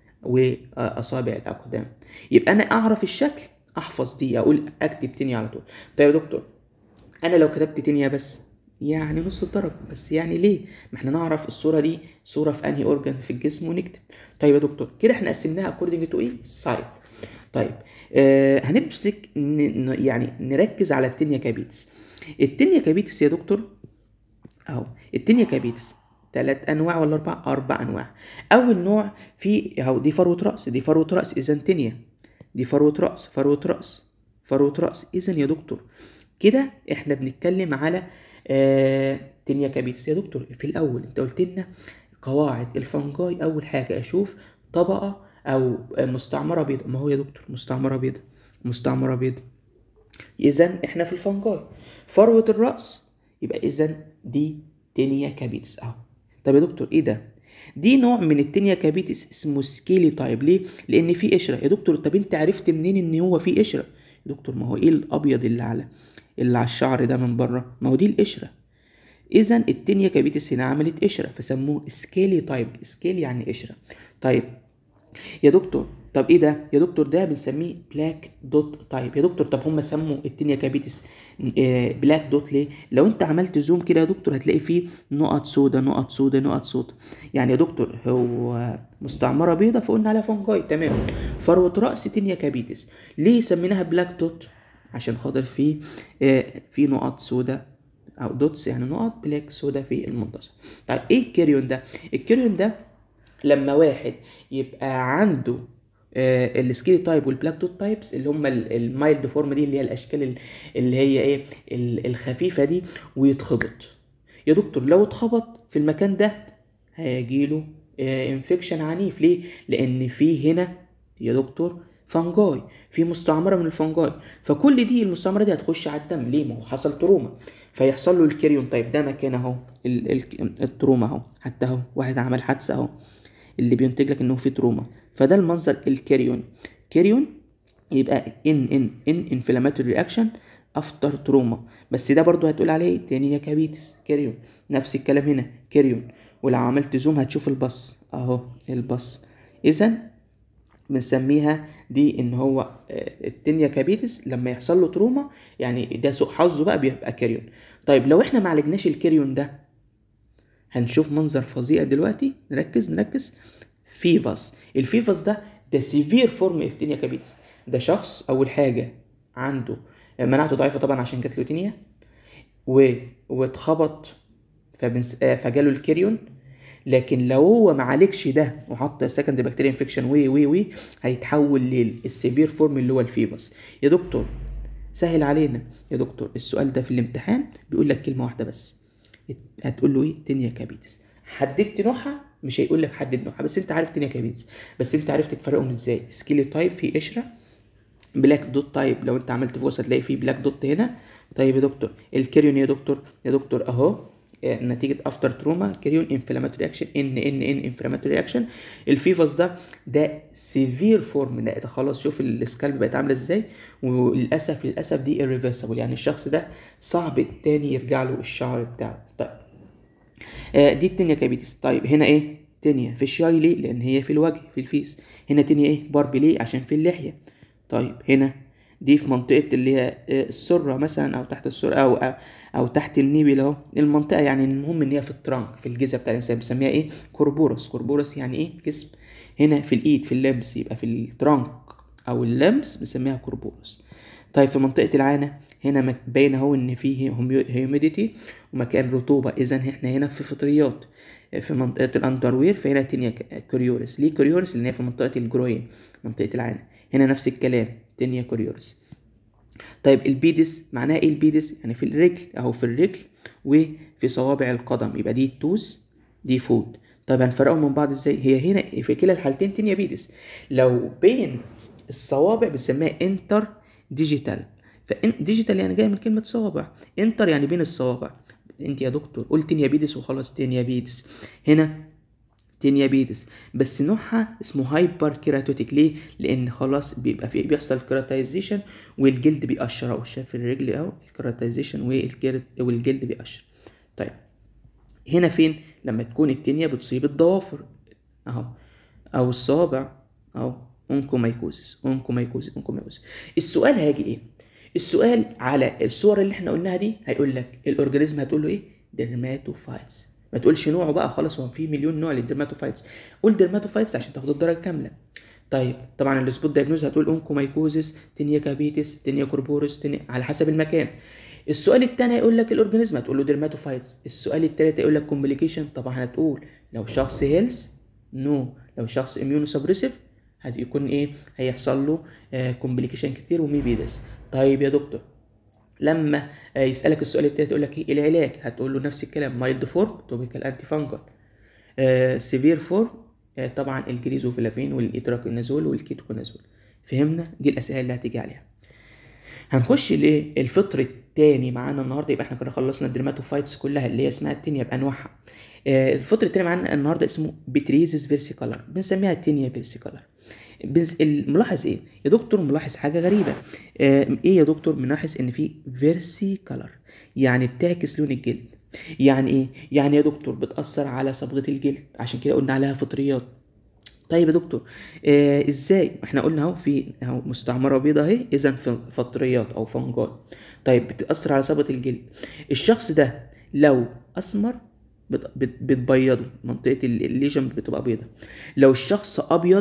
واصابع الاقدام يبقى انا اعرف الشكل احفظ دي اقول اكتب تانية على طول طيب يا دكتور انا لو كتبت تانية بس يعني نص الدرجة بس يعني ليه؟ ما احنا نعرف الصورة دي صورة في انهي اورجان في الجسم ونكتب. طيب يا دكتور كده احنا قسمناها اكوردنج تو ايه؟ سايت. طيب آه هنمسك ن... ن- يعني نركز على التنيا كابيتس. التنيا كابيتس يا دكتور اهو التنيا كابيتس ثلاث انواع ولا اربع؟ اربع انواع. اول نوع في اهو دي فروة راس دي فروة راس اذا تنيا. دي فروة راس فروة راس فروة راس اذا يا دكتور كده احنا بنتكلم على آه تنيا كابيتس يا دكتور في الاول انت قلت لنا قواعد الفنجاي اول حاجه اشوف طبقه او مستعمره بيضاء ما هو يا دكتور مستعمره بيضاء مستعمره بيضاء اذا احنا في الفنجاي فروه الراس يبقى اذا دي تنيا كابيتس اهو طب يا دكتور ايه ده دي نوع من التنيا كابيتس اسمه سكيلي تايب ليه لان في قشره يا دكتور طب انت عرفت منين ان هو في قشره يا دكتور ما هو ايه الابيض اللي على اللي على الشعر ده من بره ما هو دي القشره اذا التنيا كابيتس هنا عملت قشره فسموه سكيلي تايب سكيل يعني قشره طيب يا دكتور طب ايه ده يا دكتور ده بنسميه بلاك دوت تايب يا دكتور طب هم سموا التنيا كابيتس آه، بلاك دوت ليه لو انت عملت زوم كده يا دكتور هتلاقي فيه نقط سودا نقط سودا نقط سودا يعني يا دكتور هو مستعمره بيضه فقلنا عليها فونجاي تمام فروه راس تنيا كابيتس ليه سميناها بلاك دوت عشان خاطر في آه، في نقط سودا او دوتس يعني نقط بلاك سودا في المنتصف طيب ايه الكيريون ده الكيريون ده لما واحد يبقى عنده آه السكيلي تايب والبلاك دوت تايبس اللي هم المايلد فورم دي اللي هي الاشكال ال- اللي هي ايه ال- الخفيفه دي ويتخبط يا دكتور لو اتخبط في المكان ده هيجيله انفكشن عنيف ليه لان في هنا يا دكتور فنجاي في مستعمره من الفنجاي فكل دي المستعمره دي هتخش على الدم ليه ما هو حصل تروما فيحصل له الكريون طيب ده مكان اهو ال- ال- التروما اهو حتى اهو واحد عمل حادثه اهو اللي بينتج لك انه في تروما فده المنظر الكريون كريون يبقى ان ان ان انفلاماتوري رياكشن افتر تروما بس ده برضو هتقول عليه تاني كابيتس كريون نفس الكلام هنا كريون ولو عملت زوم هتشوف البص اهو البص اذا بنسميها دي ان هو آه، التنيا كابيتس لما يحصل له تروما يعني ده سوء حظه بقى بيبقى كاريون طيب لو احنا ما عالجناش الكاريون ده هنشوف منظر فظيع دلوقتي نركز نركز فيفاس الفيفاس ده ده سيفير فورم اوف تينيا كابيتس ده شخص اول حاجه عنده مناعته ضعيفه طبعا عشان جات له تينيا و... واتخبط فبنس... آه، فجاله الكريون لكن لو هو ما عالجش ده وحط سكند بكتيريا انفكشن وي وي وي هيتحول للسيفير فورم اللي هو الفيفاس يا دكتور سهل علينا يا دكتور السؤال ده في الامتحان بيقول لك كلمه واحده بس هتقول له ايه تينيا كابيتس حددت نوعها مش هيقول لك حدد نوعها بس انت عارف تينيا كابيتس بس انت عرفت تفرقهم ازاي سكيلي تايب في قشره بلاك دوت تايب لو انت عملت فوس هتلاقي فيه بلاك دوت هنا طيب يا دكتور الكريون يا دكتور يا دكتور اهو آه، نتيجة افتر تروما كريون انفلاماتوري اكشن ان ان ان انفلاماتوري اكشن الفيفاس ده ده سيفير فورم ده ده خلاص شوف السكالب بقت عامله ازاي وللاسف للاسف دي irreversible يعني الشخص ده صعب التاني يرجع له الشعر بتاعه طيب آه، دي التنيا كابيتس طيب هنا ايه تنيا في الشاي ليه لان هي في الوجه في الفيس هنا تنيا ايه باربي ليه عشان في اللحيه طيب هنا دي في منطقة اللي هي آه، السرة مثلا أو تحت السرة أو أو, أو تحت النيبل أهو المنطقة يعني المهم إن هي في الترانك في الجذع بتاع الإنسان بنسميها إيه كوربورس كوربورس يعني إيه جسم هنا في الإيد في اللمس يبقى في الترانك أو اللمس بنسميها كوربورس طيب في منطقة العانة هنا مك- باين اهو ان فيه هيوميديتي ومكان رطوبه اذا احنا هنا في فطريات في منطقه الاندروير فهنا تينيا ك- كوريوريس ليه كوريوريس لان هي في منطقه الجروين منطقه العانه هنا نفس الكلام تينيا كوريوريس طيب البيدس معناها ايه البيدس يعني في الرجل اهو في الرجل وفي صوابع القدم يبقى دي التوز دي فود طيب هنفرقهم من بعض ازاي هي هنا في كلا الحالتين تينيا بيدس لو بين الصوابع بنسميها انتر ديجيتال فان ديجيتال يعني جاي من كلمه صوابع انتر يعني بين الصوابع انت يا دكتور قلت تينيا بيدس وخلاص تينيا بيدس هنا تينيابيدس بس نوعها اسمه هايبر كيراتوتيك ليه لان خلاص بيبقى في بيحصل كيراتايزيشن والجلد بيقشر اهو شايف الرجل اهو الكيراتايزيشن والكيرت والجلد بيقشر طيب هنا فين لما تكون التينيا بتصيب الضوافر اهو او الصابع اهو اونكومايكوزيس اونكومايكوزيس اونكومايكوزيس السؤال هيجي ايه السؤال على الصور اللي احنا قلناها دي هيقول لك الاورجانيزم هتقول له ايه ديرماتوفايتس ما تقولش نوعه بقى خلاص هو في مليون نوع للديرماتوفايتس قول ديرماتوفايتس عشان تاخد الدرجه كامله طيب طبعا السبوت دايجنوز هتقول اونكومايكوزيس تينيا كابيتس تينيا كوربورس تينيا على حسب المكان السؤال الثاني هيقول لك الاورجانيزم هتقول له ديرماتوفايتس السؤال الثالث هيقول لك كومبليكيشن طبعا هتقول لو شخص هيلث نو لو شخص اميونو سبريسيف هيكون ايه هيحصل له كومبليكيشن كتير وميبيدس طيب يا دكتور لما آه، يسالك السؤال التالت يقول لك ايه العلاج هتقول له نفس الكلام مايلد فورم توبيكال انتي فانجل سيفير فورم طبعا الجريزوفلافين والايتراكونازول والكيتوكونازول فهمنا دي الاسئله اللي هتيجي عليها هنخش للفطر التاني معانا النهارده يبقى احنا كده خلصنا الدرماتوفايتس كلها اللي هي اسمها التينيا بانواعها آه، الفطر التاني معانا النهارده اسمه بتريزيس فيرسيكولار بنسميها التينيا فيرسيكولار بنس- الملاحظ ايه يا دكتور ملاحظ حاجه غريبه آه، ايه يا دكتور ملاحظ ان في فيرسي كلر يعني بتعكس لون الجلد يعني ايه يعني يا دكتور بتاثر على صبغه الجلد عشان كده قلنا عليها فطريات طيب يا دكتور آه ازاي احنا قلنا اهو في اهو مستعمره بيضاء اهي اذا ف- فطريات او فنجان طيب بتاثر على صبغه الجلد الشخص ده لو اسمر بت- بت- بتبيضه منطقه ال- الليجن بتبقى بيضاء لو الشخص ابيض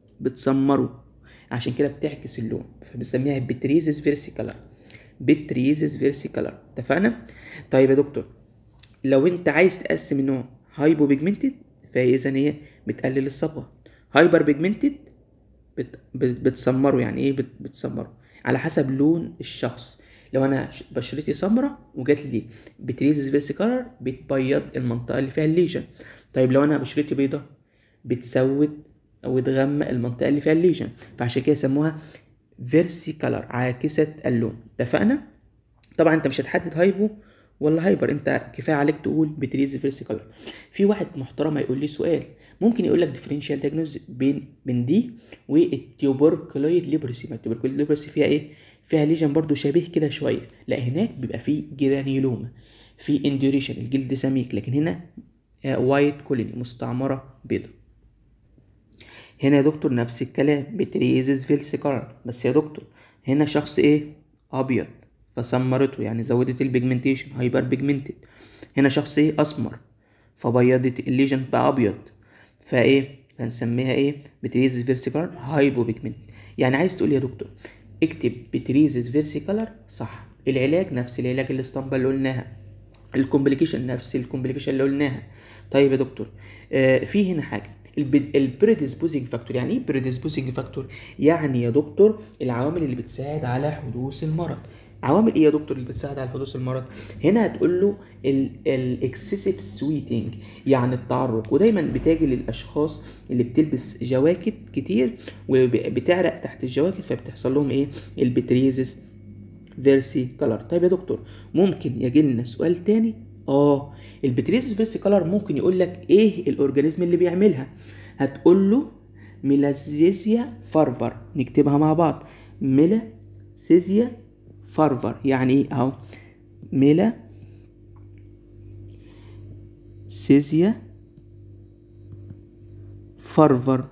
بتسمره عشان كده بتعكس اللون فبنسميها بتريزس فيرسيكالر بتريزس فيرسيكالر اتفقنا طيب يا دكتور لو انت عايز تقسم النوع هايبو بيجمنتد فهي اذا هي بتقلل الصبغه هايبر بيجمنتد بت... بت... بتسمره يعني ايه بت... بتسمره على حسب لون الشخص لو انا ش- بشرتي سمراء وجات لي بتريزس فيرسيكالر بتبيض المنطقه اللي فيها الليجن طيب لو انا بشرتي بيضة بتسود او تغمق المنطقه اللي فيها الليجن فعشان كده يسموها فيرسيكالر عاكسه اللون اتفقنا طبعا انت مش هتحدد هايبو ولا هايبر انت كفايه عليك تقول بتريز فيرسي كلر في واحد محترم هيقول لي سؤال ممكن يقول لك ديفرنشال دايجنوز بين من دي والتيوبركلويد ليبرسي ما التيوبركلويد ليبرسي فيها ايه فيها ليجن برضو شبيه كده شويه لا هناك بيبقى فيه جرانيولوما في انديوريشن الجلد سميك لكن هنا وايت كوليني مستعمره بيضاء هنا يا دكتور نفس الكلام بتريزز فيلسيكار بس يا دكتور هنا شخص ايه ابيض فسمرته يعني زودت البيجمنتيشن هايبر بيجمنتد هنا شخص ايه اسمر فبيضت الليجن بقى ابيض فايه هنسميها ايه بتريزز فيرسيكالر هايبو بيجمنت يعني عايز تقول يا دكتور اكتب بتريزز فيرسيكالر صح العلاج نفس العلاج الاسطمبة اللي قلناها الكومبليكيشن نفس الكومبليكيشن اللي قلناها طيب يا دكتور آه في هنا حاجه البريدisposing فاكتور يعني ايه بريدisposing فاكتور يعني يا دكتور العوامل اللي بتساعد على حدوث المرض عوامل ايه يا دكتور اللي بتساعد على حدوث المرض هنا هتقول له الاكسسيف سويتنج يعني التعرق ودايما بتاجي للاشخاص اللي بتلبس جواكت كتير وبتعرق تحت الجواكت فبتحصل لهم ايه البتريزس فيرسي كلر طيب يا دكتور ممكن يجي لنا سؤال تاني اه البتريزس فيرسي كلر ممكن يقول لك ايه الاورجانيزم اللي بيعملها هتقول له ميلاسيزيا فارفر نكتبها مع بعض ميلاسيزيا فارفر يعني ايه اهو ميلا سيزيا فارفر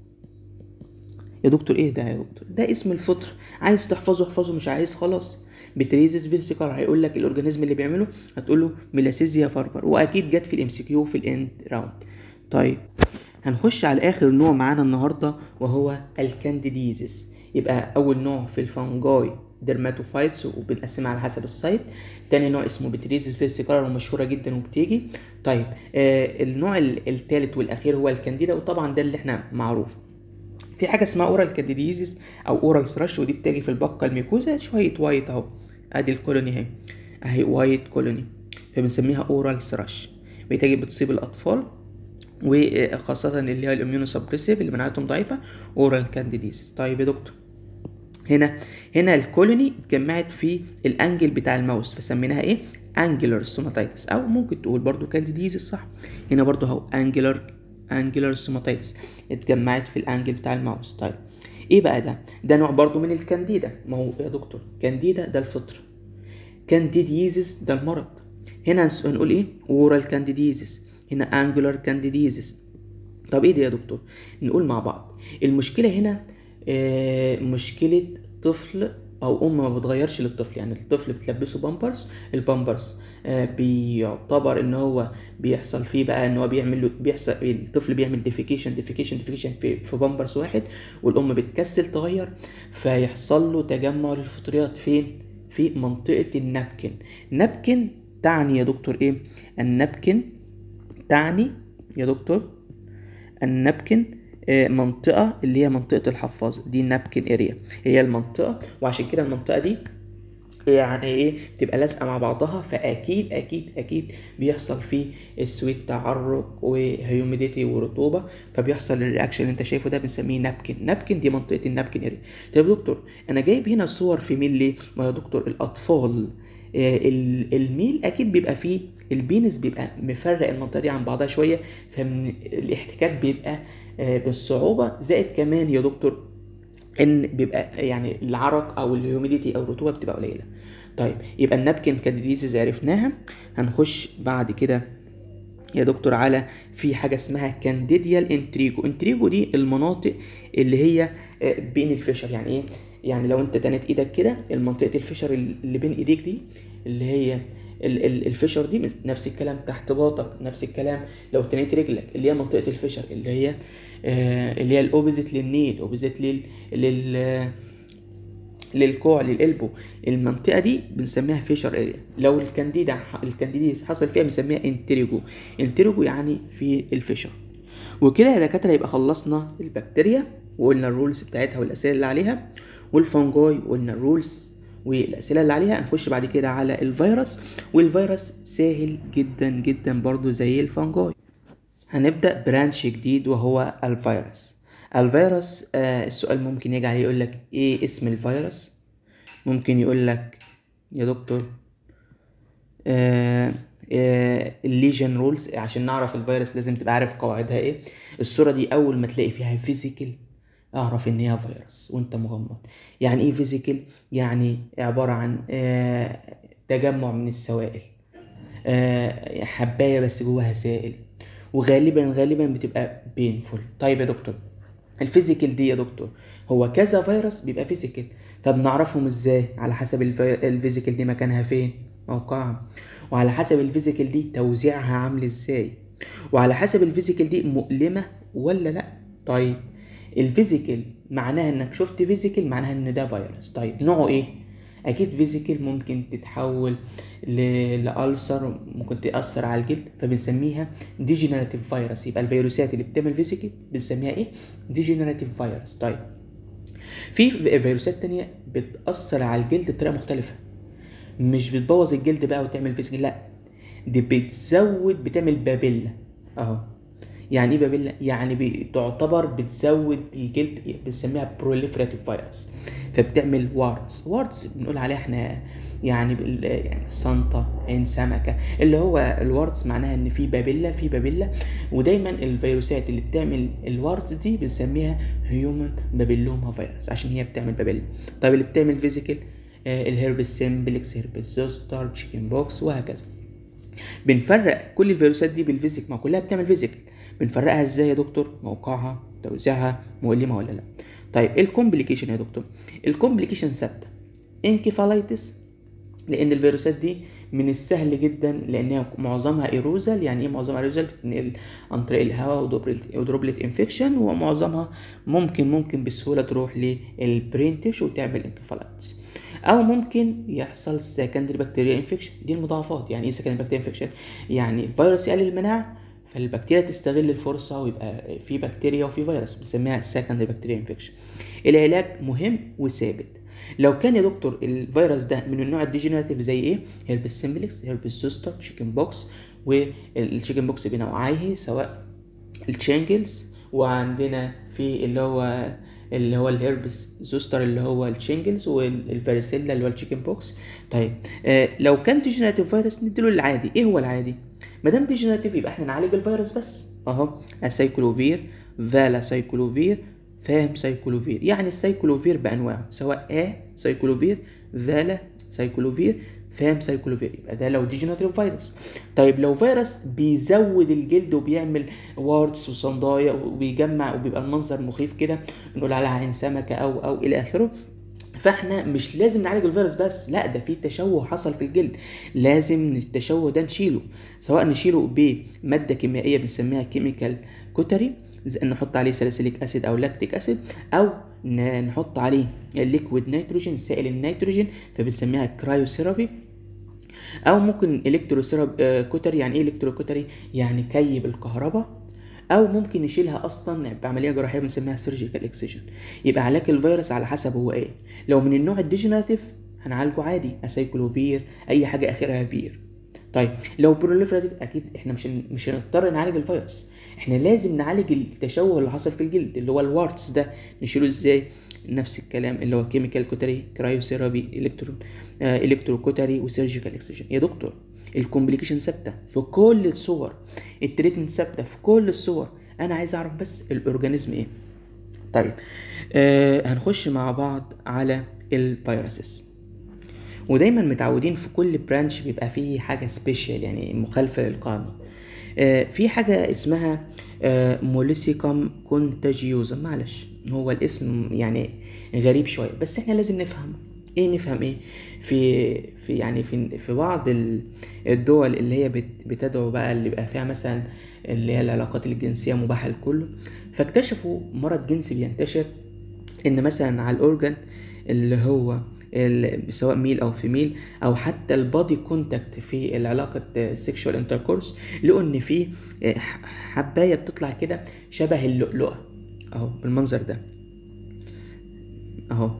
يا دكتور ايه ده يا دكتور ده اسم الفطر عايز تحفظه احفظه مش عايز خلاص بتريزس فيرسيكار هيقول لك الاورجانيزم اللي بيعمله هتقول له ميلاسيزيا فارفر واكيد جت في الام سي كيو في الاند راوند طيب هنخش على اخر نوع معانا النهارده وهو الكانديديزس يبقى اول نوع في الفانجاي ديرماتوفايتس وبنقسمها على حسب السايت تاني نوع اسمه بتريزيس فيسيكولار ومشهوره جدا وبتيجي طيب آه النوع الثالث والاخير هو الكانديدا وطبعا ده اللي احنا معروف في حاجه اسمها اورال كانديديزيس او اورال ثرش ودي بتيجي في البقه الميكوزا شويه وايت اهو ادي الكولوني اهي اهي وايت كولوني فبنسميها اورال ثرش بتيجي بتصيب الاطفال وخاصة اللي هي الاميونو سبريسيف اللي مناعتهم ضعيفة اورال كانديديز طيب يا دكتور هنا هنا الكولوني اتجمعت في الانجل بتاع الماوس فسميناها ايه انجلر سوماتيتس او ممكن تقول برضو كانديديز صح هنا برضو اهو انجلر انجلر سوماتيتس اتجمعت في الانجل بتاع الماوس طيب ايه بقى ده ده نوع برضو من الكانديدا ما هو يا دكتور كانديدا ده الفطر كانديديزيس ده المرض هنا هنقول ايه اورال كانديديزيس هنا انجولار كانديديزيس طب ايه ده يا دكتور نقول مع بعض المشكله هنا آه مشكله طفل او ام ما بتغيرش للطفل يعني الطفل بتلبسه بامبرز البامبرز آه بيعتبر ان هو بيحصل فيه بقى ان هو بيعمل له بيحصل الطفل بيعمل ديفيكيشن ديفيكيشن ديفيكيشن في في بامبرز واحد والام بتكسل تغير فيحصل له تجمع للفطريات فين في منطقه النبكن نبكن تعني يا دكتور ايه النبكن تعني يا دكتور النبكن منطقة اللي هي منطقة الحفاظ دي نابكن اريا هي المنطقة وعشان كده المنطقة دي يعني ايه تبقى لازقه مع بعضها فاكيد اكيد اكيد بيحصل فيه السويت تعرق وهيوميديتي ورطوبه فبيحصل الرياكشن اللي انت شايفه ده بنسميه نابكن نابكن دي منطقه النابكن اريا طب يا دكتور انا جايب هنا صور في ميل ليه ما يا دكتور الاطفال الميل اكيد بيبقى فيه البينس بيبقى مفرق المنطقه دي عن بعضها شويه فمن الاحتكاك بيبقى بالصعوبه زائد كمان يا دكتور ان بيبقى يعني العرق او الهيوميديتي او الرطوبه بتبقى قليله طيب يبقى النابكن كانديديزيز عرفناها هنخش بعد كده يا دكتور على في حاجه اسمها كانديديال انتريجو انتريجو دي المناطق اللي هي بين الفشر يعني ايه يعني لو انت تنت ايدك كده المنطقه الفشر اللي بين ايديك دي اللي هي الفشر دي نفس الكلام تحت باطك نفس الكلام لو تنيت رجلك اللي هي منطقه الفشر اللي هي آه اللي هي الاوبزيت للنيل اوبزيت لل لل للكوع للقلبو المنطقه دي بنسميها فيشر اريا لو الكانديدا الكانديديز حصل فيها بنسميها انتريجو انتريجو يعني في الفيشر وكده يا دكاتره يبقى خلصنا البكتيريا وقلنا الرولز بتاعتها والاسئله اللي عليها والفنجاي قلنا الرولز والاسئله اللي عليها هنخش بعد كده على الفيروس والفيروس سهل جدا جدا برضو زي الفنجاي هنبدا برانش جديد وهو الفيروس الفيروس آه السؤال ممكن يجي عليه يقول لك ايه اسم الفيروس ممكن يقول لك يا دكتور آه آه الليجن رولز عشان نعرف الفيروس لازم تبقى عارف قواعدها ايه الصوره دي اول ما تلاقي فيها فيزيكال اعرف ان هي فيروس وانت مغمض يعني ايه فيزيكال يعني عباره عن آه تجمع من السوائل آه حبايه بس جواها سائل وغالبا غالبا بتبقى بينفول طيب يا دكتور الفيزيكال دي يا دكتور هو كذا فيروس بيبقى فيزيكال طب نعرفهم ازاي على حسب الفيزيكال دي مكانها فين موقعها وعلى حسب الفيزيكال دي توزيعها عامل ازاي وعلى حسب الفيزيكال دي مؤلمه ولا لا طيب الفيزيكال معناها انك شفت فيزيكال معناها ان ده فيروس طيب نوعه ايه اكيد فيزيكال ممكن تتحول لألسر ممكن تأثر على الجلد فبنسميها ديجنراتيف فيروس يبقى الفيروسات اللي بتعمل فيزيكال بنسميها ايه ديجنراتيف فيروس طيب في فيروسات تانية بتأثر على الجلد بطريقة مختلفة مش بتبوظ الجلد بقى وتعمل فيزيكال لا دي بتزود بتعمل بابيلا اهو يعني ايه بابيلا يعني بتعتبر بتزود الجلد بنسميها بروليفراتيف فيروس فبتعمل واردز واردز بنقول عليها احنا يعني يعني سنطة عين سمكة اللي هو الواردز معناها ان في بابيلا في بابيلا ودايما الفيروسات اللي بتعمل الواردز دي بنسميها هيومن بابيلوما فيروس عشان هي بتعمل بابيلا طيب اللي بتعمل فيزيكال آه الهيربس سيمبلكس هيربس زوستر تشيكن بوكس وهكذا بنفرق كل الفيروسات دي بالفيزيك ما كلها بتعمل فيزيكال بنفرقها ازاي يا دكتور موقعها توزيعها مؤلمه ولا لا طيب ايه الكومبليكيشن يا دكتور الكومبليكيشن ثابته انكيفالايتس لان الفيروسات دي من السهل جدا لانها معظمها ايروزال يعني ايه معظمها ايروزال بتنقل عن طريق الهواء ودروبلت انفكشن ومعظمها ممكن ممكن بسهوله تروح للبرين تيشو وتعمل انكفالايتس او ممكن يحصل سكندري بكتيريا انفكشن دي المضاعفات يعني ايه سكندري بكتيريا انفكشن يعني الفيروس يقلل المناعه فالبكتيريا تستغل الفرصه ويبقى في بكتيريا وفي فيروس بنسميها سكندري بكتيريا انفكشن العلاج مهم وثابت لو كان يا دكتور الفيروس ده من النوع الديجنراتيف زي ايه هيربس سيمبلكس هيربس زوستر تشيكن بوكس والتشيكن بوكس بنوعيه سواء التشينجلز وعندنا في اللي هو اللي هو الهربس زوستر اللي هو الشينجلز والفاريسيلا اللي هو التشيكن بوكس طيب آه لو كان ديجنراتيف فيروس نديله العادي ايه هو العادي ما دام ديجنراتيف يبقى احنا نعالج الفيروس بس اهو اسايكلوفير فالا سايكلوفير فاهم سايكلوفير يعني السايكلوفير بانواعه سواء A سايكلوفير فالا سايكلوفير فاهم سايكلوفير يبقى ده لو ديجنراتيف فيروس طيب لو فيروس بيزود الجلد وبيعمل واردز وصندايا وبيجمع وبيبقى المنظر مخيف كده بنقول عليها عين سمكه او او الى اخره فاحنا مش لازم نعالج الفيروس بس لا ده في تشوه حصل في الجلد لازم التشوه ده نشيله سواء نشيله بماده كيميائيه بنسميها كيميكال كوتري نحط عليه ساليسيليك اسيد او لاكتيك اسيد او نحط عليه الليكويد نيتروجين سائل النيتروجين فبنسميها كرايوثيرابي او ممكن الكتروثيرابي كوتري يعني ايه الكتروكوتري يعني كيب الكهرباء او ممكن نشيلها اصلا بعمليه جراحيه بنسميها سيرجيكال اكسجن يبقى علاج الفيروس على حسب هو ايه لو من النوع الديجنراتيف هنعالجه عادي اسايكلوفير اي حاجه اخرها فير طيب لو بروليفراتيف اكيد احنا مش مش هنضطر نعالج الفيروس احنا لازم نعالج التشوه اللي حصل في الجلد اللي هو الوارتس ده نشيله ازاي نفس الكلام اللي هو كيميكال كوتري كرايوثيرابي الكترو آه الكترو كوتري وسيرجيكال اكسجن يا دكتور الكومبليكيشن ثابته في كل الصور التريتمنت ثابته في كل الصور انا عايز اعرف بس الاورجانيزم ايه طيب آه هنخش مع بعض على الفيروسز ودايما متعودين في كل برانش بيبقى فيه حاجه سبيشال يعني مخالفه للقاعده آه في حاجه اسمها آه موليسيكم كونتاجيوزا معلش هو الاسم يعني غريب شويه بس احنا لازم نفهمه ايه نفهم ايه في في يعني في في بعض الدول اللي هي بتدعو بقى اللي بيبقى فيها مثلا اللي هي العلاقات الجنسيه مباحه لكله فاكتشفوا مرض جنسي بينتشر ان مثلا على الاورجن اللي هو سواء ميل او فيميل او حتى البادي كونتاكت في العلاقه سيكشوال انتركورس لقوا ان في حبايه بتطلع كده شبه اللؤلؤه اهو بالمنظر ده اهو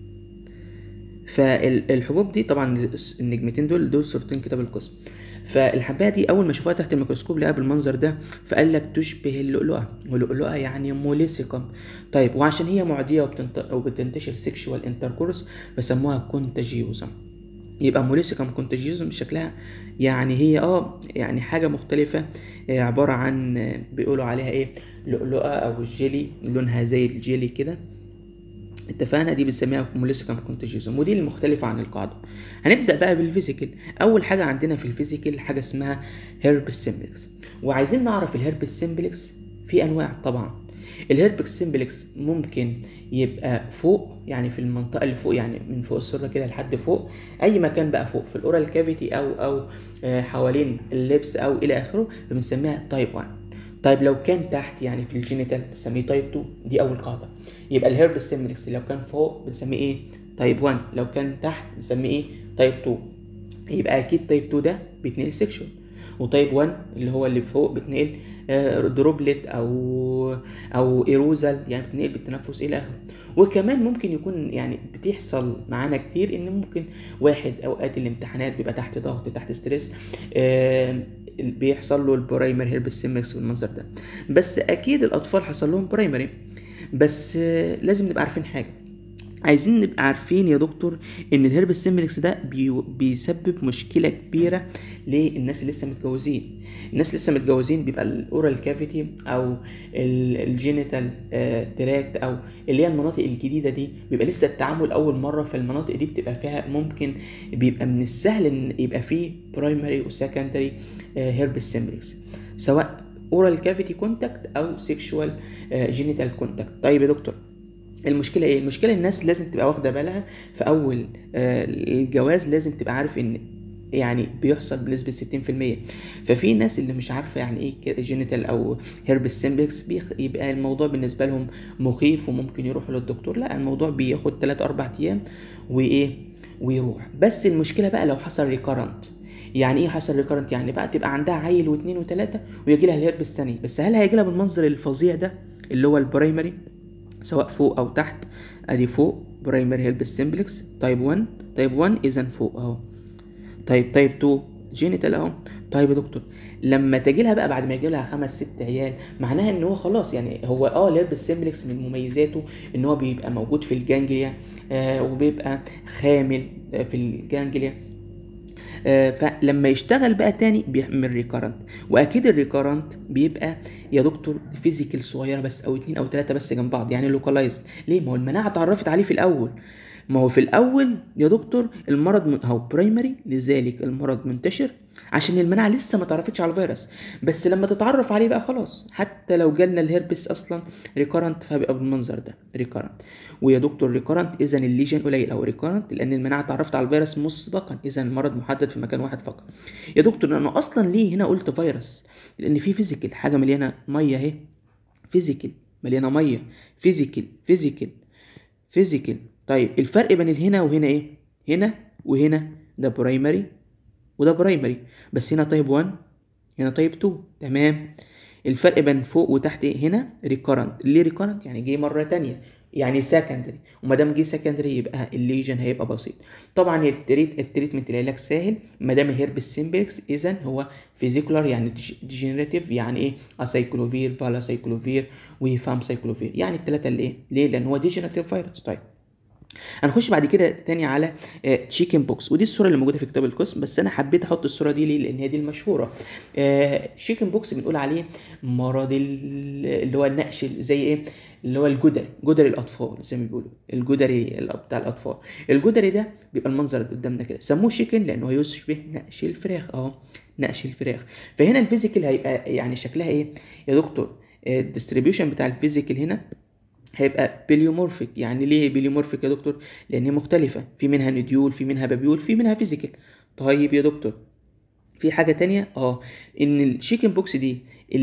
فالحبوب دي طبعا النجمتين دول دول صورتين كتاب القسم فالحبايه دي اول ما شافوها تحت الميكروسكوب لقاها بالمنظر ده فقال لك تشبه اللؤلؤه واللؤلؤه يعني موليسيكم طيب وعشان هي معديه وبتنت... وبتنتشر سيكشوال انتركورس بسموها كونتاجيوزم يبقى موليسيكم كونتاجيوزم شكلها يعني هي اه يعني حاجه مختلفه عباره عن بيقولوا عليها ايه لؤلؤه او الجيلي لونها زي الجيلي كده اتفقنا دي بنسميها موليسيكم كونتاجيوزم ودي المختلفة عن القاعدة هنبدأ بقى بالفيزيكال أول حاجة عندنا في الفيزيكال حاجة اسمها هيربس سيمبلكس وعايزين نعرف الهيربس سيمبلكس في أنواع طبعا الهيربس سيمبلكس ممكن يبقى فوق يعني في المنطقة اللي فوق يعني من فوق السرة كده لحد فوق أي مكان بقى فوق في الأورال كافيتي أو أو حوالين اللبس أو إلى آخره بنسميها تايب 1 طيب لو كان تحت يعني في الجينيتال بنسميه تايب 2 دي اول قاعده يبقى الهيربس سيمبلكس لو كان فوق بنسميه ايه تايب 1 لو كان تحت بنسميه ايه تايب 2 يبقى اكيد تايب 2 ده بيتنقل سيكشوال وتايب 1 اللي هو اللي فوق بتنقل دروبلت او او ايروزال يعني بتنقل بالتنفس الى اخره وكمان ممكن يكون يعني بتحصل معانا كتير ان ممكن واحد اوقات الامتحانات بيبقى تحت ضغط تحت ستريس آه بيحصل له البرايمري هيربس سيمبلكس بالمنظر ده بس اكيد الاطفال حصل لهم برايمري بس آه لازم نبقى عارفين حاجه عايزين نبقى عارفين يا دكتور ان الهربس سيمبلكس ده بي بيسبب مشكله كبيره للناس اللي لسه متجوزين الناس لسه متجوزين بيبقى الاورال كافيتي او الجينيتال تراكت او اللي هي المناطق الجديده دي بيبقى لسه التعامل اول مره في المناطق دي بتبقى فيها ممكن بيبقى من السهل ان يبقى فيه برايمري وسكندري هيربس سيمبلكس سواء اورال كافيتي كونتاكت او سيكشوال جينيتال كونتاكت طيب يا دكتور المشكله ايه المشكله الناس لازم تبقى واخده بالها في اول الجواز لازم تبقى عارف ان يعني بيحصل بنسبة 60% ففي ناس اللي مش عارفة يعني ايه جينيتال او هيربس سيمبلكس يبقى الموضوع بالنسبة لهم مخيف وممكن يروحوا للدكتور لا الموضوع بياخد 3 4 ايام وايه ويروح بس المشكله بقى لو حصل ريكارنت يعني ايه حصل ريكارنت يعني بقى تبقى عندها عيل واثنين وثلاثه ويجي لها الهربس ثاني بس هل هيجي لها بالمنظر الفظيع ده اللي هو البرايمري سواء فوق او تحت ادي فوق برايمري هيلبس سيمبلكس تايب 1 تايب 1 اذا فوق اهو طيب تايب 2 جينيتال اهو طيب يا دكتور لما تجي لها بقى بعد ما يجي لها خمس ست عيال معناها ان هو خلاص يعني هو اه الهربس سيمبلكس من مميزاته ان هو بيبقى موجود في الجانجليا آه وبيبقى خامل آه في الجانجليا آه فلما يشتغل بقى تاني بيعمل ريكارنت واكيد الريكارنت بيبقى يا دكتور فيزيكال صغيره بس او اتنين او تلاته بس جنب بعض يعني لوكالايزد ليه ما هو المناعه اتعرفت عليه في الاول ما هو في الاول يا دكتور المرض من هو برايمري لذلك المرض منتشر عشان المناعه لسه ما تعرفتش على الفيروس بس لما تتعرف عليه بقى خلاص حتى لو جالنا الهربس اصلا ريكارنت فبيبقى بالمنظر ده ريكارنت ويا دكتور ريكارنت اذا الليجن قليل او ريكارنت لان المناعه اتعرفت على الفيروس مسبقا اذا المرض محدد في مكان واحد فقط يا دكتور انا اصلا ليه هنا قلت فيروس لان في فيزيكال حاجه مليانه ميه اهي فيزيكال مليانه ميه فيزيكال فيزيكال فيزيكال طيب الفرق بين الهنا وهنا ايه هنا وهنا ده برايمري وده برايمري بس هنا تايب 1 هنا تايب 2 تمام الفرق بين فوق وتحت ايه هنا ريكارنت ليه ريكارنت يعني جه مره تانية يعني سكندري وما دام جه سكندري يبقى الليجن هيبقى بسيط طبعا التريت التريتمنت العلاج سهل ما دام الهربس سيمبلكس اذا هو فيزيكولار يعني ديجنريتيف يعني ايه اسايكلوفير فالا سايكلوفير وفام سايكلوفير يعني الثلاثه اللي ايه ليه لان هو ديجنريتيف فيروس طيب هنخش بعد كده تاني على تشيكن بوكس ودي الصوره اللي موجوده في كتاب القسم بس انا حبيت احط الصوره دي ليه لان هي دي المشهوره تشيكن بوكس بنقول عليه مرض اللي هو النقش زي ايه اللي هو الجدري جدري الاطفال زي ما بيقولوا الجدري بتاع الاطفال الجدري ده بيبقى المنظر اللي قدامنا كده سموه شيكن لانه يشبه نقش الفراخ اهو نقش الفراخ فهنا الفيزيكال هيبقى يعني شكلها ايه يا دكتور الديستريبيوشن بتاع الفيزيكال هنا هيبقى بليومورفيك يعني ليه بليومورفيك يا دكتور لان هي مختلفه في منها نديول في منها بابيول في منها فيزيكال طيب يا دكتور في حاجه تانية اه ان الشيكن بوكس دي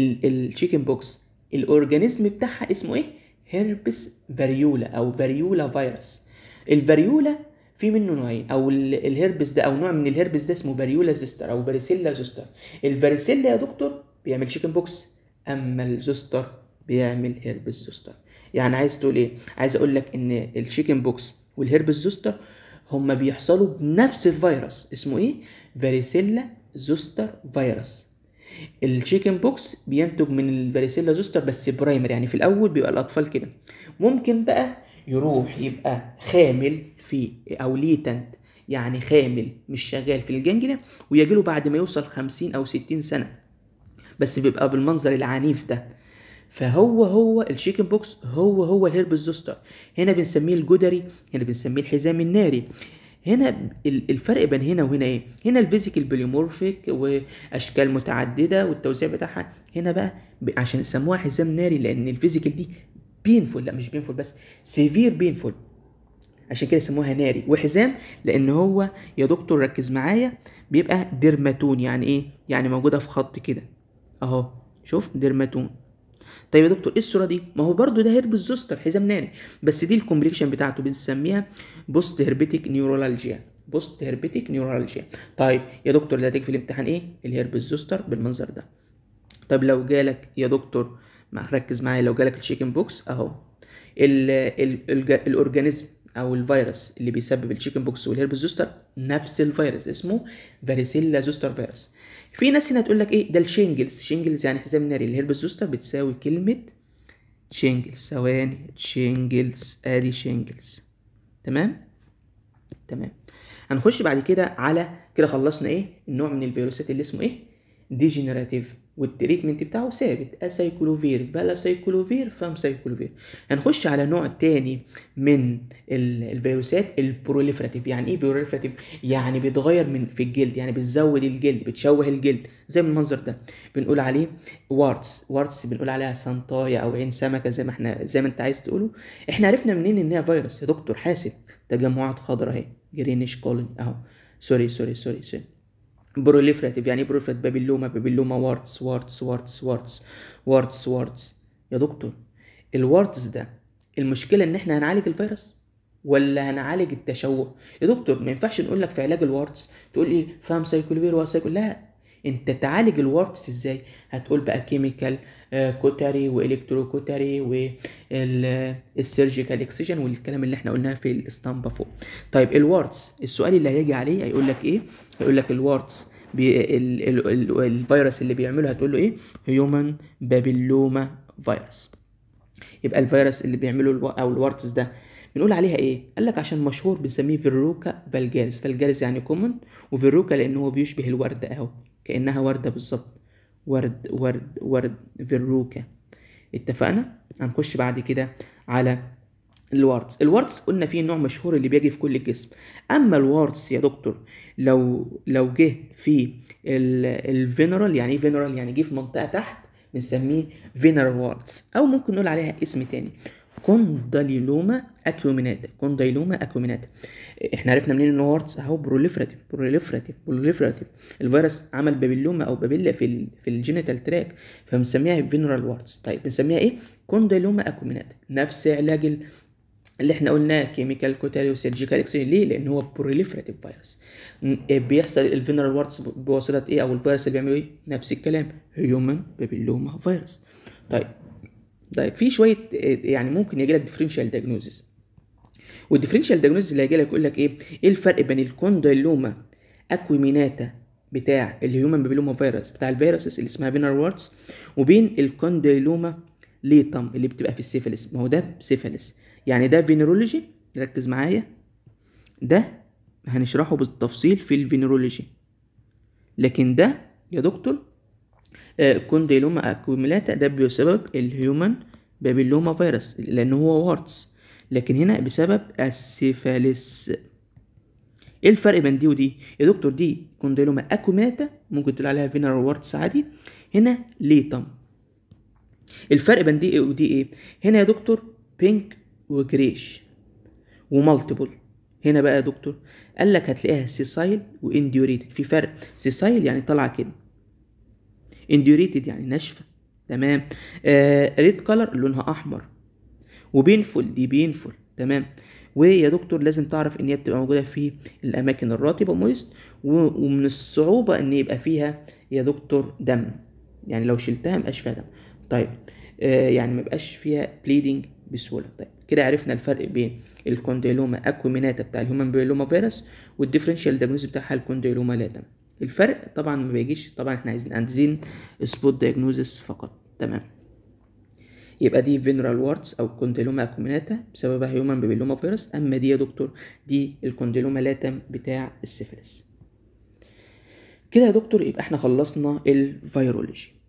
الشيكن بوكس الاورجانيزم بتاعها اسمه ايه هيربس فاريولا او فاريولا فيروس الفاريولا في منه نوعين او الهربس ده او نوع من الهربس ده اسمه فاريولا زيستر او فاريسيلا زيستر الفاريسيلا يا دكتور بيعمل شيكن بوكس اما الزوستر بيعمل هربس زوستر يعني عايز تقول ايه عايز اقول لك ان الشيكن بوكس والهربس زوستر هما بيحصلوا بنفس الفيروس اسمه ايه فاريسيلا زوستر فيروس الشيكن بوكس بينتج من الفاريسيلا زوستر بس برايمر يعني في الاول بيبقى الاطفال كده ممكن بقى يروح يبقى خامل في او ليتنت يعني خامل مش شغال في الجنجلة ويجيله بعد ما يوصل خمسين او ستين سنة بس بيبقى بالمنظر العنيف ده فهو هو الشيكن بوكس هو هو الهربس زوستر هنا بنسميه الجدري هنا بنسميه الحزام الناري هنا الفرق بين هنا وهنا ايه هنا الفيزيكال بليومورفيك واشكال متعدده والتوزيع بتاعها هنا بقى عشان سموها حزام ناري لان الفيزيكال دي بينفول لا مش بينفول بس سيفير بينفول عشان كده سموها ناري وحزام لان هو يا دكتور ركز معايا بيبقى ديرماتون يعني ايه يعني موجوده في خط كده اهو شوف ديرماتون طيب يا دكتور ايه الصوره دي ما هو برضو ده هيربس زوستر حزام ناري بس دي الكومبليكشن بتاعته بنسميها بوست هيربيتيك نيورالجيا بوست هيربيتيك نيورالجيا طيب يا دكتور اللي هتيجي في الامتحان ايه الهيربس زوستر بالمنظر ده طب لو جالك يا دكتور ما ركز معايا لو جالك الشيكن بوكس اهو ال ال ال الاورجانيزم او الفيروس اللي بيسبب الشيكن بوكس والهيربس زوستر نفس الفيروس اسمه فاريسيلا زوستر فيروس في ناس هنا تقول لك ايه ده الشينجلز شينجلز يعني حزام ناري الهيربس زوستر بتساوي كلمه شينجلز ثواني شينجلز ادي شينجلز تمام تمام هنخش بعد كده على كده خلصنا ايه النوع من الفيروسات اللي اسمه ايه ديجنراتيف والتريتمنت بتاعه ثابت اسايكلوفير بلا سايكلوفير فام سايكلوفير هنخش على نوع تاني من الفيروسات البروليفراتيف يعني ايه بروليفراتيف يعني بيتغير من في الجلد يعني بتزود الجلد بتشوه الجلد زي من المنظر ده بنقول عليه وارتس وارتس بنقول عليها سانتايا او عين سمكه زي ما احنا زي ما انت عايز تقوله احنا عرفنا منين ان هي فيروس يا دكتور حاسب تجمعات خضراء اهي جرينيش كولون اهو سوري سوري سوري سوري بروليفراتيف يعني ايه بروليفراتيف بابيلوما بابيلوما وارتس وارتس وارتس وارتس وارتس وارتس يا دكتور الوارتس ده المشكله ان احنا هنعالج الفيروس ولا هنعالج التشوه يا دكتور ما ينفعش نقول لك في علاج الورتس تقول لي فام سايكلوفير وسايكل لا انت تعالج الورتس ازاي هتقول بقى كيميكال كوتري والكترو كوتري والسيرجيكال اكسجن والكلام اللي احنا قلناه في الاسطمبه فوق طيب الورتس السؤال اللي هيجي عليه هيقول لك ايه هيقول لك الورتس بي ال ال ال الفيروس اللي بيعمله هتقول له ايه هيومن بابيلوما فيروس يبقى الفيروس اللي بيعمله الو... او الورتس ده بنقول عليها ايه قال لك عشان مشهور بنسميه فيروكا فالجاريس فالجاريس يعني كومن وفيروكا لان هو بيشبه الورده اهو كانها ورده بالظبط ورد ورد ورد فيروكا اتفقنا هنخش بعد كده على الوارتس الوارتس قلنا فيه نوع مشهور اللي بيجي في كل الجسم اما الوارتس يا دكتور لو لو جه في الفينرال يعني ايه فينرال يعني جه في منطقه تحت بنسميه فينرال وارتس او ممكن نقول عليها اسم تاني كونداليلوما اكيوميناتا كوندايلوما اكيوميناتا احنا عرفنا منين ان هو وارتس اهو بروليفراتيف بروليفراتيف بروليفراتيف الفيروس عمل بابيلوما او بابيلا في ال في الجينيتال تراك فبنسميها فينرال وارتس طيب بنسميها ايه كوندايلوما اكيوميناتا نفس علاج ال- اللي احنا قلناه كيميكال كوتاري وسيرجيكال اكسجين ليه؟ لان هو بروليفراتيف فيروس بيحصل الفينرال وارتس بواسطه ايه او الفيروس اللي بيعملوا ايه؟ نفس الكلام هيومن بابيلوما فيروس طيب طيب في شويه يعني ممكن يجي لك ديفرنشال دايجنوزس والديفرنشال دايجنوزس اللي هيجي لك يقول لك ايه ايه الفرق بين الكونديلوما اكويميناتا بتاع الهيومن بابيلوما فيروس بتاع الفيروسز اللي اسمها فينر وارتس وبين الكونديلوما ليتم اللي بتبقى في السيفلس ما هو ده سيفلس يعني ده فينرولوجي ركز معايا ده هنشرحه بالتفصيل في الفينرولوجي لكن ده يا دكتور آه، كونديلوما اكوميلاتا ده بسبب الهيومن بابيلوما فيروس لان هو وارتس لكن هنا بسبب السيفاليس ايه الفرق بين دي ودي يا دكتور دي كونديلوما اكوميلاتا ممكن تقول عليها فينر وارتس عادي هنا ليتم الفرق بين دي ودي ايه هنا يا دكتور بينك وجريش ومالتيبل هنا بقى يا دكتور قال لك هتلاقيها سيسايل وانديوريتد في فرق سيسايل يعني طالعه كده انديوريتد يعني ناشفه تمام آه ريد كلر لونها احمر وبينفول دي بينفول تمام ويا دكتور لازم تعرف ان هي بتبقى موجوده في الاماكن الرطبه مويست و- ومن الصعوبه ان يبقى فيها يا دكتور دم يعني لو شلتها مبقاش فيها دم طيب آه يعني مبقاش فيها بليدنج بسهوله طيب كده عرفنا الفرق بين الكونديلوما اكوميناتا بتاع الهيومن بيلوما فيروس والديفرنشال دايجنوز بتاعها الكونديلوما لاتم الفرق طبعا ما بيجيش طبعا احنا عايزين عايزين سبوت دايجنوزس فقط تمام يبقى دي فينرال وارتس او كونديلوما اكوميناتا بسببها هيومن بابيلوما فيروس اما دي يا دكتور دي الكونديلوما لاتم بتاع السيفلس كده يا دكتور يبقى احنا خلصنا الفيرولوجي